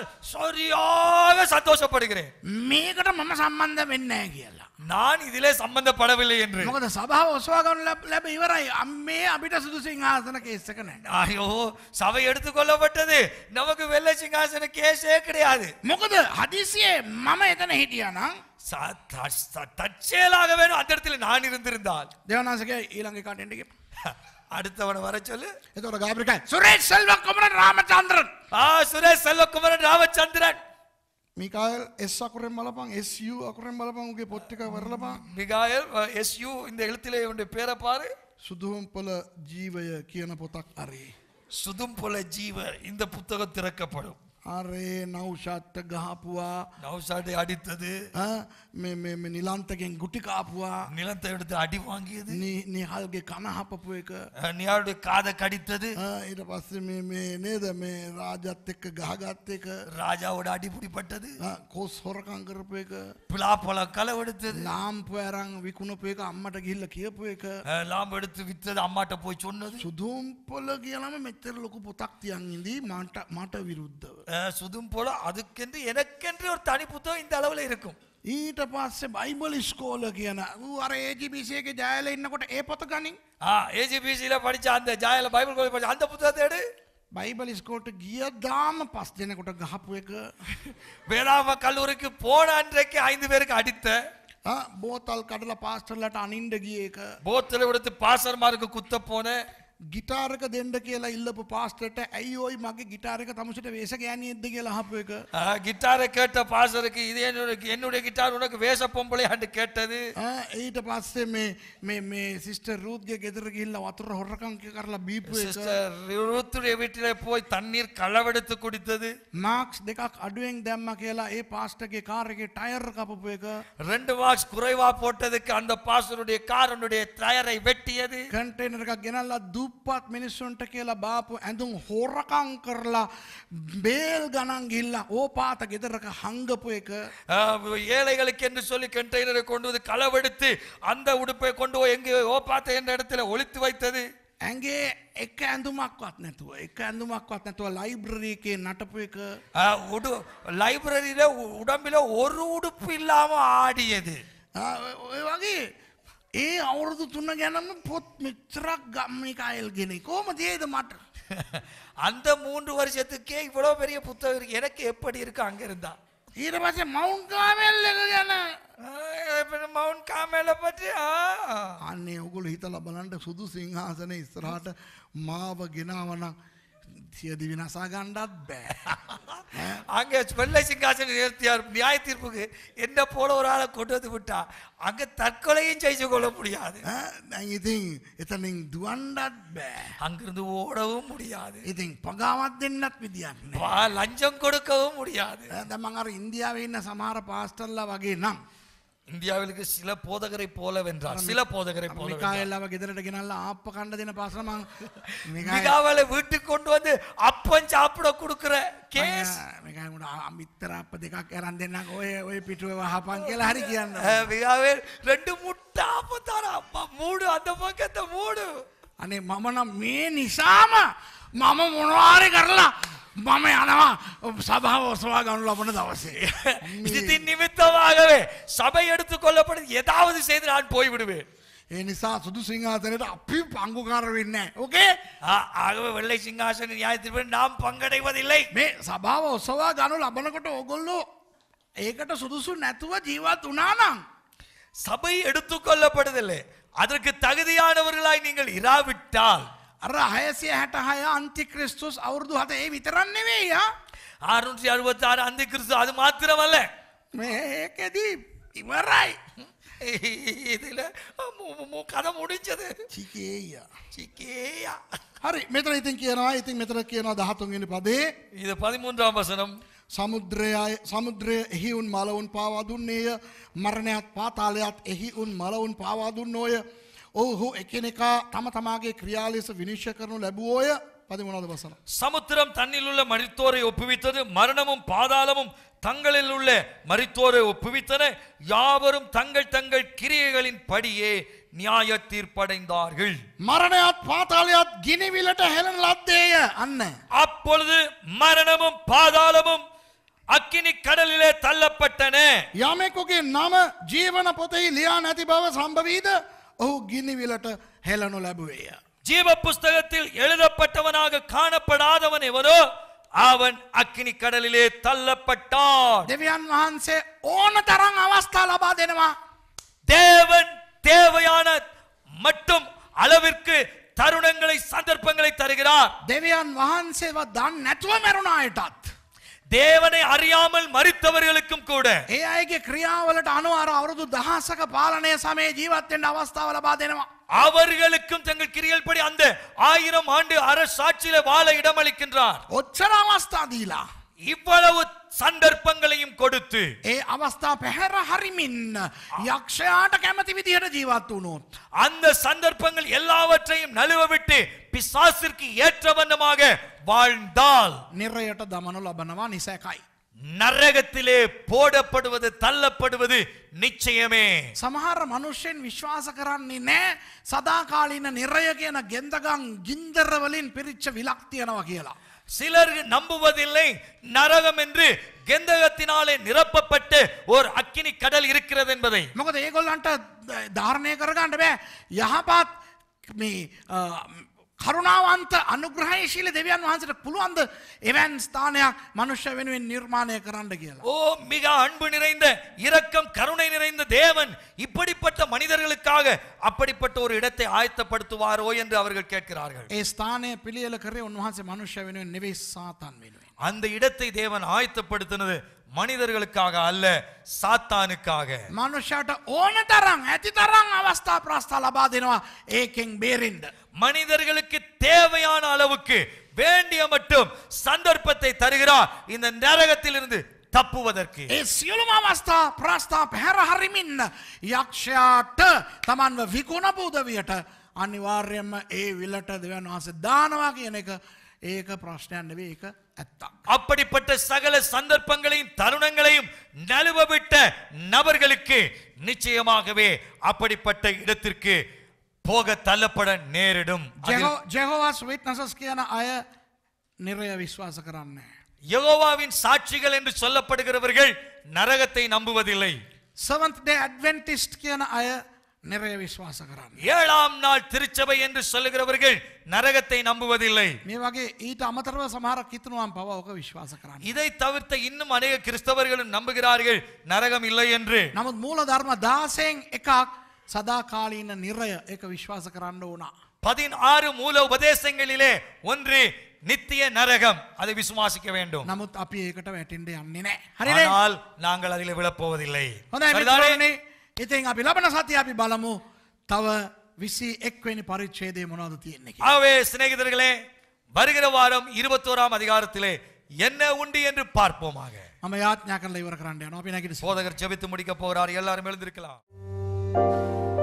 சரியாக சந்தோஷப்படுகிறேன் මේකට මම සම්බන්ධ වෙන්නේ නැහැ කියලා. நான் இதிலே சம்பந்தப்படவில்லை என்று මොකද සභාව ඔස්වාගන්න ලැබ ඉවරයි අම්මේ අපිට සුදු සිංහාසන කේස්සක නෑ. ஐயோ சபை எடுத்துக்கொள்ளப்பட்டது நமக்கு வெள்ளை சிங்காசன கேஸே கிடையாது මොකද හදිසියේ මම එතන හිටියනම් ச- த- த- தற்செயலாக வேணும் அந்த இடத்துல நான் இருந்திருந்தால் දෙවනාසක ඊළඟ කටෙන්ටක அடுத்தவனை வர சொல்லு එතොට ගාපිකයි සුරේෂ් සෙල්ව කොමට රාමචන්ද්‍රන් ஆ சுரேஷ் செல்வகுமரன் ராமச்சந்திரன் මිකාල් එස් අකුරෙන් බලපන් SU අකුරෙන් බලපන් උගේ පොට්ටික වරලපා மிகாயல் எஸ்யூ இந்த எழுத்திலே உன்னுடைய பேரை பாரு සුදුහම් පොල ජීවය කියන පොතක් අරේ. சுதும் போல ஜீவ இந்த புத்தகம் திறக்கப்படும் අරේ නෞෂත්ත ගහපුවා நவுசாட்டை அடித்தது ආ, මේ- මේ- මේ නිලන්තගෙන් ගුටිකාපුවා நிலத்தை எடுத்து அடி வாங்கியது නිහල්ගේ කනහපපු එක நியாளுடைய காதை கடித்தது ආ, ඊට පස්සේ මේ- මේ නේද මේ රාජත් එක්ක ගහගත්ත එක ராஜாவோட அடிபிடிப்பட்டது ආ, කොස් හොරකං කරපු එක பிளாப்பழம் களவெடுத்தது ලාම්ප ඇරං විකුණපු එක අම්මට ගිල්ල කියපු එක லாம் எடுத்து வித்தது அம்மாட்ட போய் சொன்னது සුදුම් පොල කියලම මෙච්චර ලොකු පොතක් තියන් ඉදී මට මට විරුද්ධව. அஹ், சுதும் போல அதுக்கென்று எனக்கென்று ஒரு தனி புத்தகம் இந்த அளவுல இருக்கும் ඊට පස්සේ බයිබල් ස්කෝල කියන ඌ අර ඒජිබිසියක ජයල ඉන්නකොට ඒ පොත ගනින් ஏஜிபிசியில படிச்ச அந்த ஜாயல பைபிள் கோயில் படிச்ச அந்த புத்தகத்தை எடு බයිබල් ස්කෝට ගිය දාම පස් දෙනකොට ගහපු එක வேதாம கல்லூரிக்கு போன அன்றைக்கு ஐந்து பேருக்கு அடித்த ආ, බෝතල් කඩල පාස්ටර්ලට අනින්ඩ ගිය එක போத்தல எடுத்து பாசர்மாருக்கு குத்த போன ගිටාරක දෙන්න කියලා ඉල්ලපු පාස්ටට ඇයි ඔයි මගේ ගිටාරක තමුසට වේස ගෑනියෙද්ද කියලා හපු එක ஆ, கிட்டாரை கேட்ட பாசருக்கு இது என்னுடைய என்னுடைய கிட்டார் உனக்கு வேஷ பொம்பளையாண்டு கேட்டது ආ, ඊට පස්සේ මේ මේ මේ සිිස්ට රූත්ගේ ගෙදර ගිල්ල වතුර හොරකංක කරලා බීපු එක சிஸ்டர் ருத்துடைய வீட்டிலே போய் தண்ணீர் களவெடுத்து குடித்தது මාක්ස් දෙකක් අඩුවෙන් දැම්ම කියලා ඒ පාස්ටගේ කාරගේ ටයර් කපපු එක ரெண்டு வாக்ஸ் குறைவா போட்டதுக்கு அந்த பாசருடைய காரனுடைய டயரை வெட்டியது කටේනර එකක් ගෙනල්ලා දුප්පත් මිනිස්සුන්ට කියලා බාපු ඇඳුම් හොරකං කරලා බේල් ගණන් ගිල්ලා ඕ පාත ගෙදරක හංගපු එක ஆ, ஏழைகளுக்கு என்று சொல்லி கண்டெய்னரை கொண்டு வந்து களவெடுத்து அந்த உடுப்பை கொண்டு போய் எங்கே ஓப்பாத்த என்ற இடத்துல ஒளித்து வைத்தது ඇගේ එක ඇඳුමක්වත් නැතුව එක ඇඳුමක්වත් නැතුව ලයිබ්‍රරීකේ නටපු එක ஆ, உடு லைப்ரரியில உ- உடம்பில ஒரு உடுப்பு இல்லாம ஆடியது ආ, ඔය වගේ ඒ අවුරුදු තුන්න ගැනම පොත් මිච්චරක් ගම්මිකායල් ගෙන කෝම දේද මට அந்த மூன்று வருஷத்துக்கே இவ்வளவு பெரிய புத்தகம் இருக்கு எனக்கு எப்படி இருக்கு அங்க இருந்தா ඊට පස්සේ මවුන්කාමෙල් එක ගැන மவுண்ட் காமேல பற்றி ஆ. අන්නේ ඔගුල හිතල බලන්ට සුදු සිංහාසන ඉස්තරාට මාව ගෙනාවනම් සියදි විනසා ගණ්ඩත් බෑ அங்க வெள்ளை சிங்காசனம் நிறுத்தியார் நியாய தீர்ப்புக்கு என்ன போல ஒரு ஆளை கொண்டு வந்து விட்டா அங்க தற்கொலையும் செய்து கொள்ள முடியாது ඈ, දැන් ඉතින් එතනින් දුවන්ඩත් බෑ அங்கிருந்து ஓடவும் முடியாது ඉතින් පගාවත් දෙන්නත් විදින්න பா- லஞ்சம் கொடுக்கவும் முடியாது දමඟර ඉන්දියාව ඉන්න සමහර පාස්ටල්ල වගේ නම් இந்தியாவிலுக்கு சில போதகரை போலவென்றார் சில போதகரை போல මිකාල්ලව ගෙදරට ගෙනල්ල ආප කණ්ඩ දෙන පසම மிகாவலை வீட்டுக்கு கொண்டு வந்து அப்பம் சாப்பிட கொடுக்கிற கேஸ் මේකට අමිත්තර අප දෙකක් ඇරන් දෙන්න ඔය ඔය පිටුව වහපන් කියලා හරි කියන්න மிகாவே ரெண்டு முட்டை அப்பம் தாரா அப்பா மூடு அந்த பக்கத்தை மூடு අනේ මම නම් මේ නිසාම මම මොනවාරි කරලා මම යනවා සභාව ඔසවා ගනු ලබන දවසේ இது நிமித்தமாகவே சபை எடுத்துக் கொள்ளப்படுது ஏதாவது செய்து நான் போய் விடுவேன் ඒ නිසා සුදු සිංහාසනයට අපි පංගුකාර වෙන්න ඕකේ ஆ- ஆகவே வெள்ளை சிங்காசன நியாயத்திற்கு நாம் பங்கடைவதில்லை මේ සභාව ඔසවා ගනු ලබනකොට ඔගොල්ලෝ ඒකට සුදුසු නැතුව ජීවත් වනානම් சபை எடுத்துக் கொள்ளப்படுதில்லை அதற்கு தகுதியானவர்களாய் நீங்கள் இராவிட்டால் අර හයසිය හැට හය අන්ති ක්‍රිස්තුස් අවුරදු හත ඒ විතරන්නවෙේය அறுநூற்றி அறுபத்தி ஆறு அந்த கிறிஸ்து அது மாத்திரமல்ல මේ ඒකෙදී ඉවරයි இதுல மு- மு- மு- கதை முடிஞ்சது චිකේය சிக்கேயா. හරි මෙතන ඉතින් කියනවා ඉතින් මෙතන කියනවා දහතුන්ගෙන පදේ இது பதிமூன்றாம் வசனம் සමුද්‍රයයි සමුද්‍රය එහි උන් මලවුන් පාවාදුන්නේය මරණයත් පාතාලයත් එහි උන් මලවුන් පාවාදුන්නෝය ඔහු එකනෙකා තම තමාගේ ක්‍රියාලෙස විනිශ්ෂ කරනු ලැබුවෝය පදිමුණද වසන. சமுத்திரம் தன்னில் உள்ள மரித்தோரை ஒப்புவித்தது மரணமும் பாதாளமும் தங்களில் உள்ள மரித்தோரை ஒப்புவித்தன யாவரும் தங்கள் தங்கள் கிரியைகளின் படியே நியாய தீர்ப்படைந்தார்கள் මරණයත් පාතාලයත් ගිනිවිලට හෙළන ලද්දේය අන්න. அப்பொழுது மரணமும் பாதாளமும் அக்கினி கடலிலே தள்ளப்பட்டன යමෙකුගේ නම ජීවන පොතෙහි ලියා නැති බව සම්භවීද ඔහු ගිනිවිලට හෙළනු ලැබුවේය. ஜீவ புஸ்தகத்தில் எழுதப்பட்டவனாக காணப்படாதவன் எவனோ அவன் அக்கினி கடலிலே தள்ளப்பட்டான் දෙවියන් වහන්සේ ඕන තරං අවස්ථා ලබා දෙනවා. தேவன் தேவையான மட்டும் அளவிற்கு தருணங்களை சந்தர்ப்பங்களை தருகிறார் දෙවියන් වහන්සේව දන් නැතුව මැරුණායටත්. தேவனை அறியாமல் மறித்தவர்களுக்கும் கூட ඒ අයගේ ක්‍රියාවලට අනුවර අවුරුදු දහසක පාලනය සමේ ජීවත්තෙන් අවස්ථාව ලබා දෙනවා. அவர்களுக்கும் தங்கள் கிரியல்படி அந்த ஆயிரம் ஆண்டு அரசாட்சியில வாழ இடமளிக்கின்றார் ඔච්චර අවස්ථාදීලා. இவ்வளவு சந்தர்ப்பங்களையும் கொடுத்து ඒ අවස්ථා පැහැර හරිමින් යක්ෂයාට කැමති විදිහට ජීවත් වුණොත්. அந்த சந்தர்ப்பங்கள் எல்லாவற்றையும் நழுவ விட்டு பிசாசிற்கு ஏற்ற வண்ணமாக வாழ்ந்தால் නිරයට දමනු ලබනවා නිසැකයි. நரகத்திலே போடப்படுவது தள்ளப்படுவது நிச்சயமே සමහර මනුෂ්‍යයෙන් විශ්වාස කරන්නේ නෑ සදාකාලීන නිරය කියන ගෙන්දගං ගින්දරවලින් පිරිච්ච විලක් තියෙනවා කියලා. சிலர் நம்புவதில்லை நரகம் என்று கெந்தகத்தினாலே நிரப்பப்பட்ட ஒரு அக்கினி கடல் இருக்கிறது என்பதை මොකද ඒගොල්ලන්ට ධාරණය කරගන්නට බෑ යහපත් මේ අ, කරුණාවන්ත අනුග්‍රහශීල දෙවියන් වහන්සට පුළුවන්ද එවැන් ස්ථානයක් මනුෂ්‍ය වෙනුවෙන් නිර්මාණය කරන්න කියලා. ஓ மிக அன்பு நிறைந்த இரக்கம் கருணை நிறைந்த தேவன் இப்படிப்பட்ட மனிதர்களுக்காக நமக்காக அப்படிப்பட்ட ஒரு இடத்தை ஆயத்தப்படுத்துவாரோ என்று அவர்கள் கேட்கிறார்கள் ඒ ස්ථානය පිළියල කරේ උන්වහන්සේ මනුෂ්‍ය වෙනුවෙන් නෙවෙයි සාතන් වෙනුවෙන්. அந்த இடத்தை தேவன் ஆயத்தப்படுத்தினது மனிதர்களுக்காக அல்ல சாத்தானுக்காக මනුෂ්‍යයට ඕන තරම් ඇති තරම් අවස්ථා ප්‍රස්ථා ලබා දෙනවා ඒකෙන් බේරෙන්ඩ. மனிதர்களுக்கு தேவையான அளவுக்கு வேண்டிய மட்டும் சந்தர்ப்பத்தை தருகிறார் இந்த நரகத்திலிருந்து தப்புவதற்கு ඒ සියලුම අවස්ථා ප්‍රස්ථා පැහැර හරිමින්න යක්ෂයාට තමන්ව විකුණ පූදවියට අනිවාර්යයෙන්ම ඒ විලට දෙවන් වහස දානවා කියන එක ඒක ප්‍රශ්නයන් නෙවේ ඒක ඇත්තක්. அப்படிப்பட்ட சகல சந்தர்ப்பங்களையும் தருணங்களையும் நழுவவிட்ட நபர்களுக்கு நிச்சயமாகவே அப்படிப்பட்ட இடத்திற்கு போக தள்ளப்பட நேரிடும் அதில் ජෙහෝවස් විට්නසස් කියන අය නිරය විශ්වාස කරන්නේ. யெகோவாவின் சாட்சிகள் என்று சொல்லப்படுகிறவர்கள் நரகத்தை நம்புவதில்லை සවන්ත් ඩේ ඇඩවෙන්ටිස්ට් කියන අය නිරය විශ්වාස කරන්න. ஏழாம் நாள் திருச்சபை என்று சொல்லுகிறவர்கள் நரகத்தை நம்புவதில்லை මේ වගේ ඊට අමතරව සමහරක් හිතනුවම් පව ඕක විශ්වාස කරන්න. இதை தவிர்த்த இன்னும் அநேக கிறிஸ்தவர்களும் நம்புகிறார்கள் நரகம் இல்லை என்று නමුත් මූල ධර්ම දාසයෙන් එකක් සදාකාලීන නිරය එක විශ්වාස කරන්න ඕනා. பதினாறு மூல உபதேசங்களிலே ஒன்று நித்திய நரகம் அதை விசுவாசிக்க வேண்டும் නමුත් අපි ඒකට වැටින්ට යන්නේ නෑ. හරිනේ ஆனால் நாங்கள் அதில் விழப்போவதில்லை හොඳයි சரிதானே? මිතුරනේ ඉතින් අපි ලබන සති අපි බලමු තව විසි එක්වැනි පරිච්චේදය මොනවද තියෙන්නේ. කියලා. ஆகவே சிநேகிதர்களே வருகிற வாரம் இருபத்தோராம் அதிகாரத்திலே என்ன உண்டு என்று பார்ப்போமாக මම යාඥා කරලා ඉවර කරන්න යනවා අපි නැගිට போதகர் ஜெபித்து முடிக்க போகிறார் எல்லாரும் எழுந்திருக்கலாம்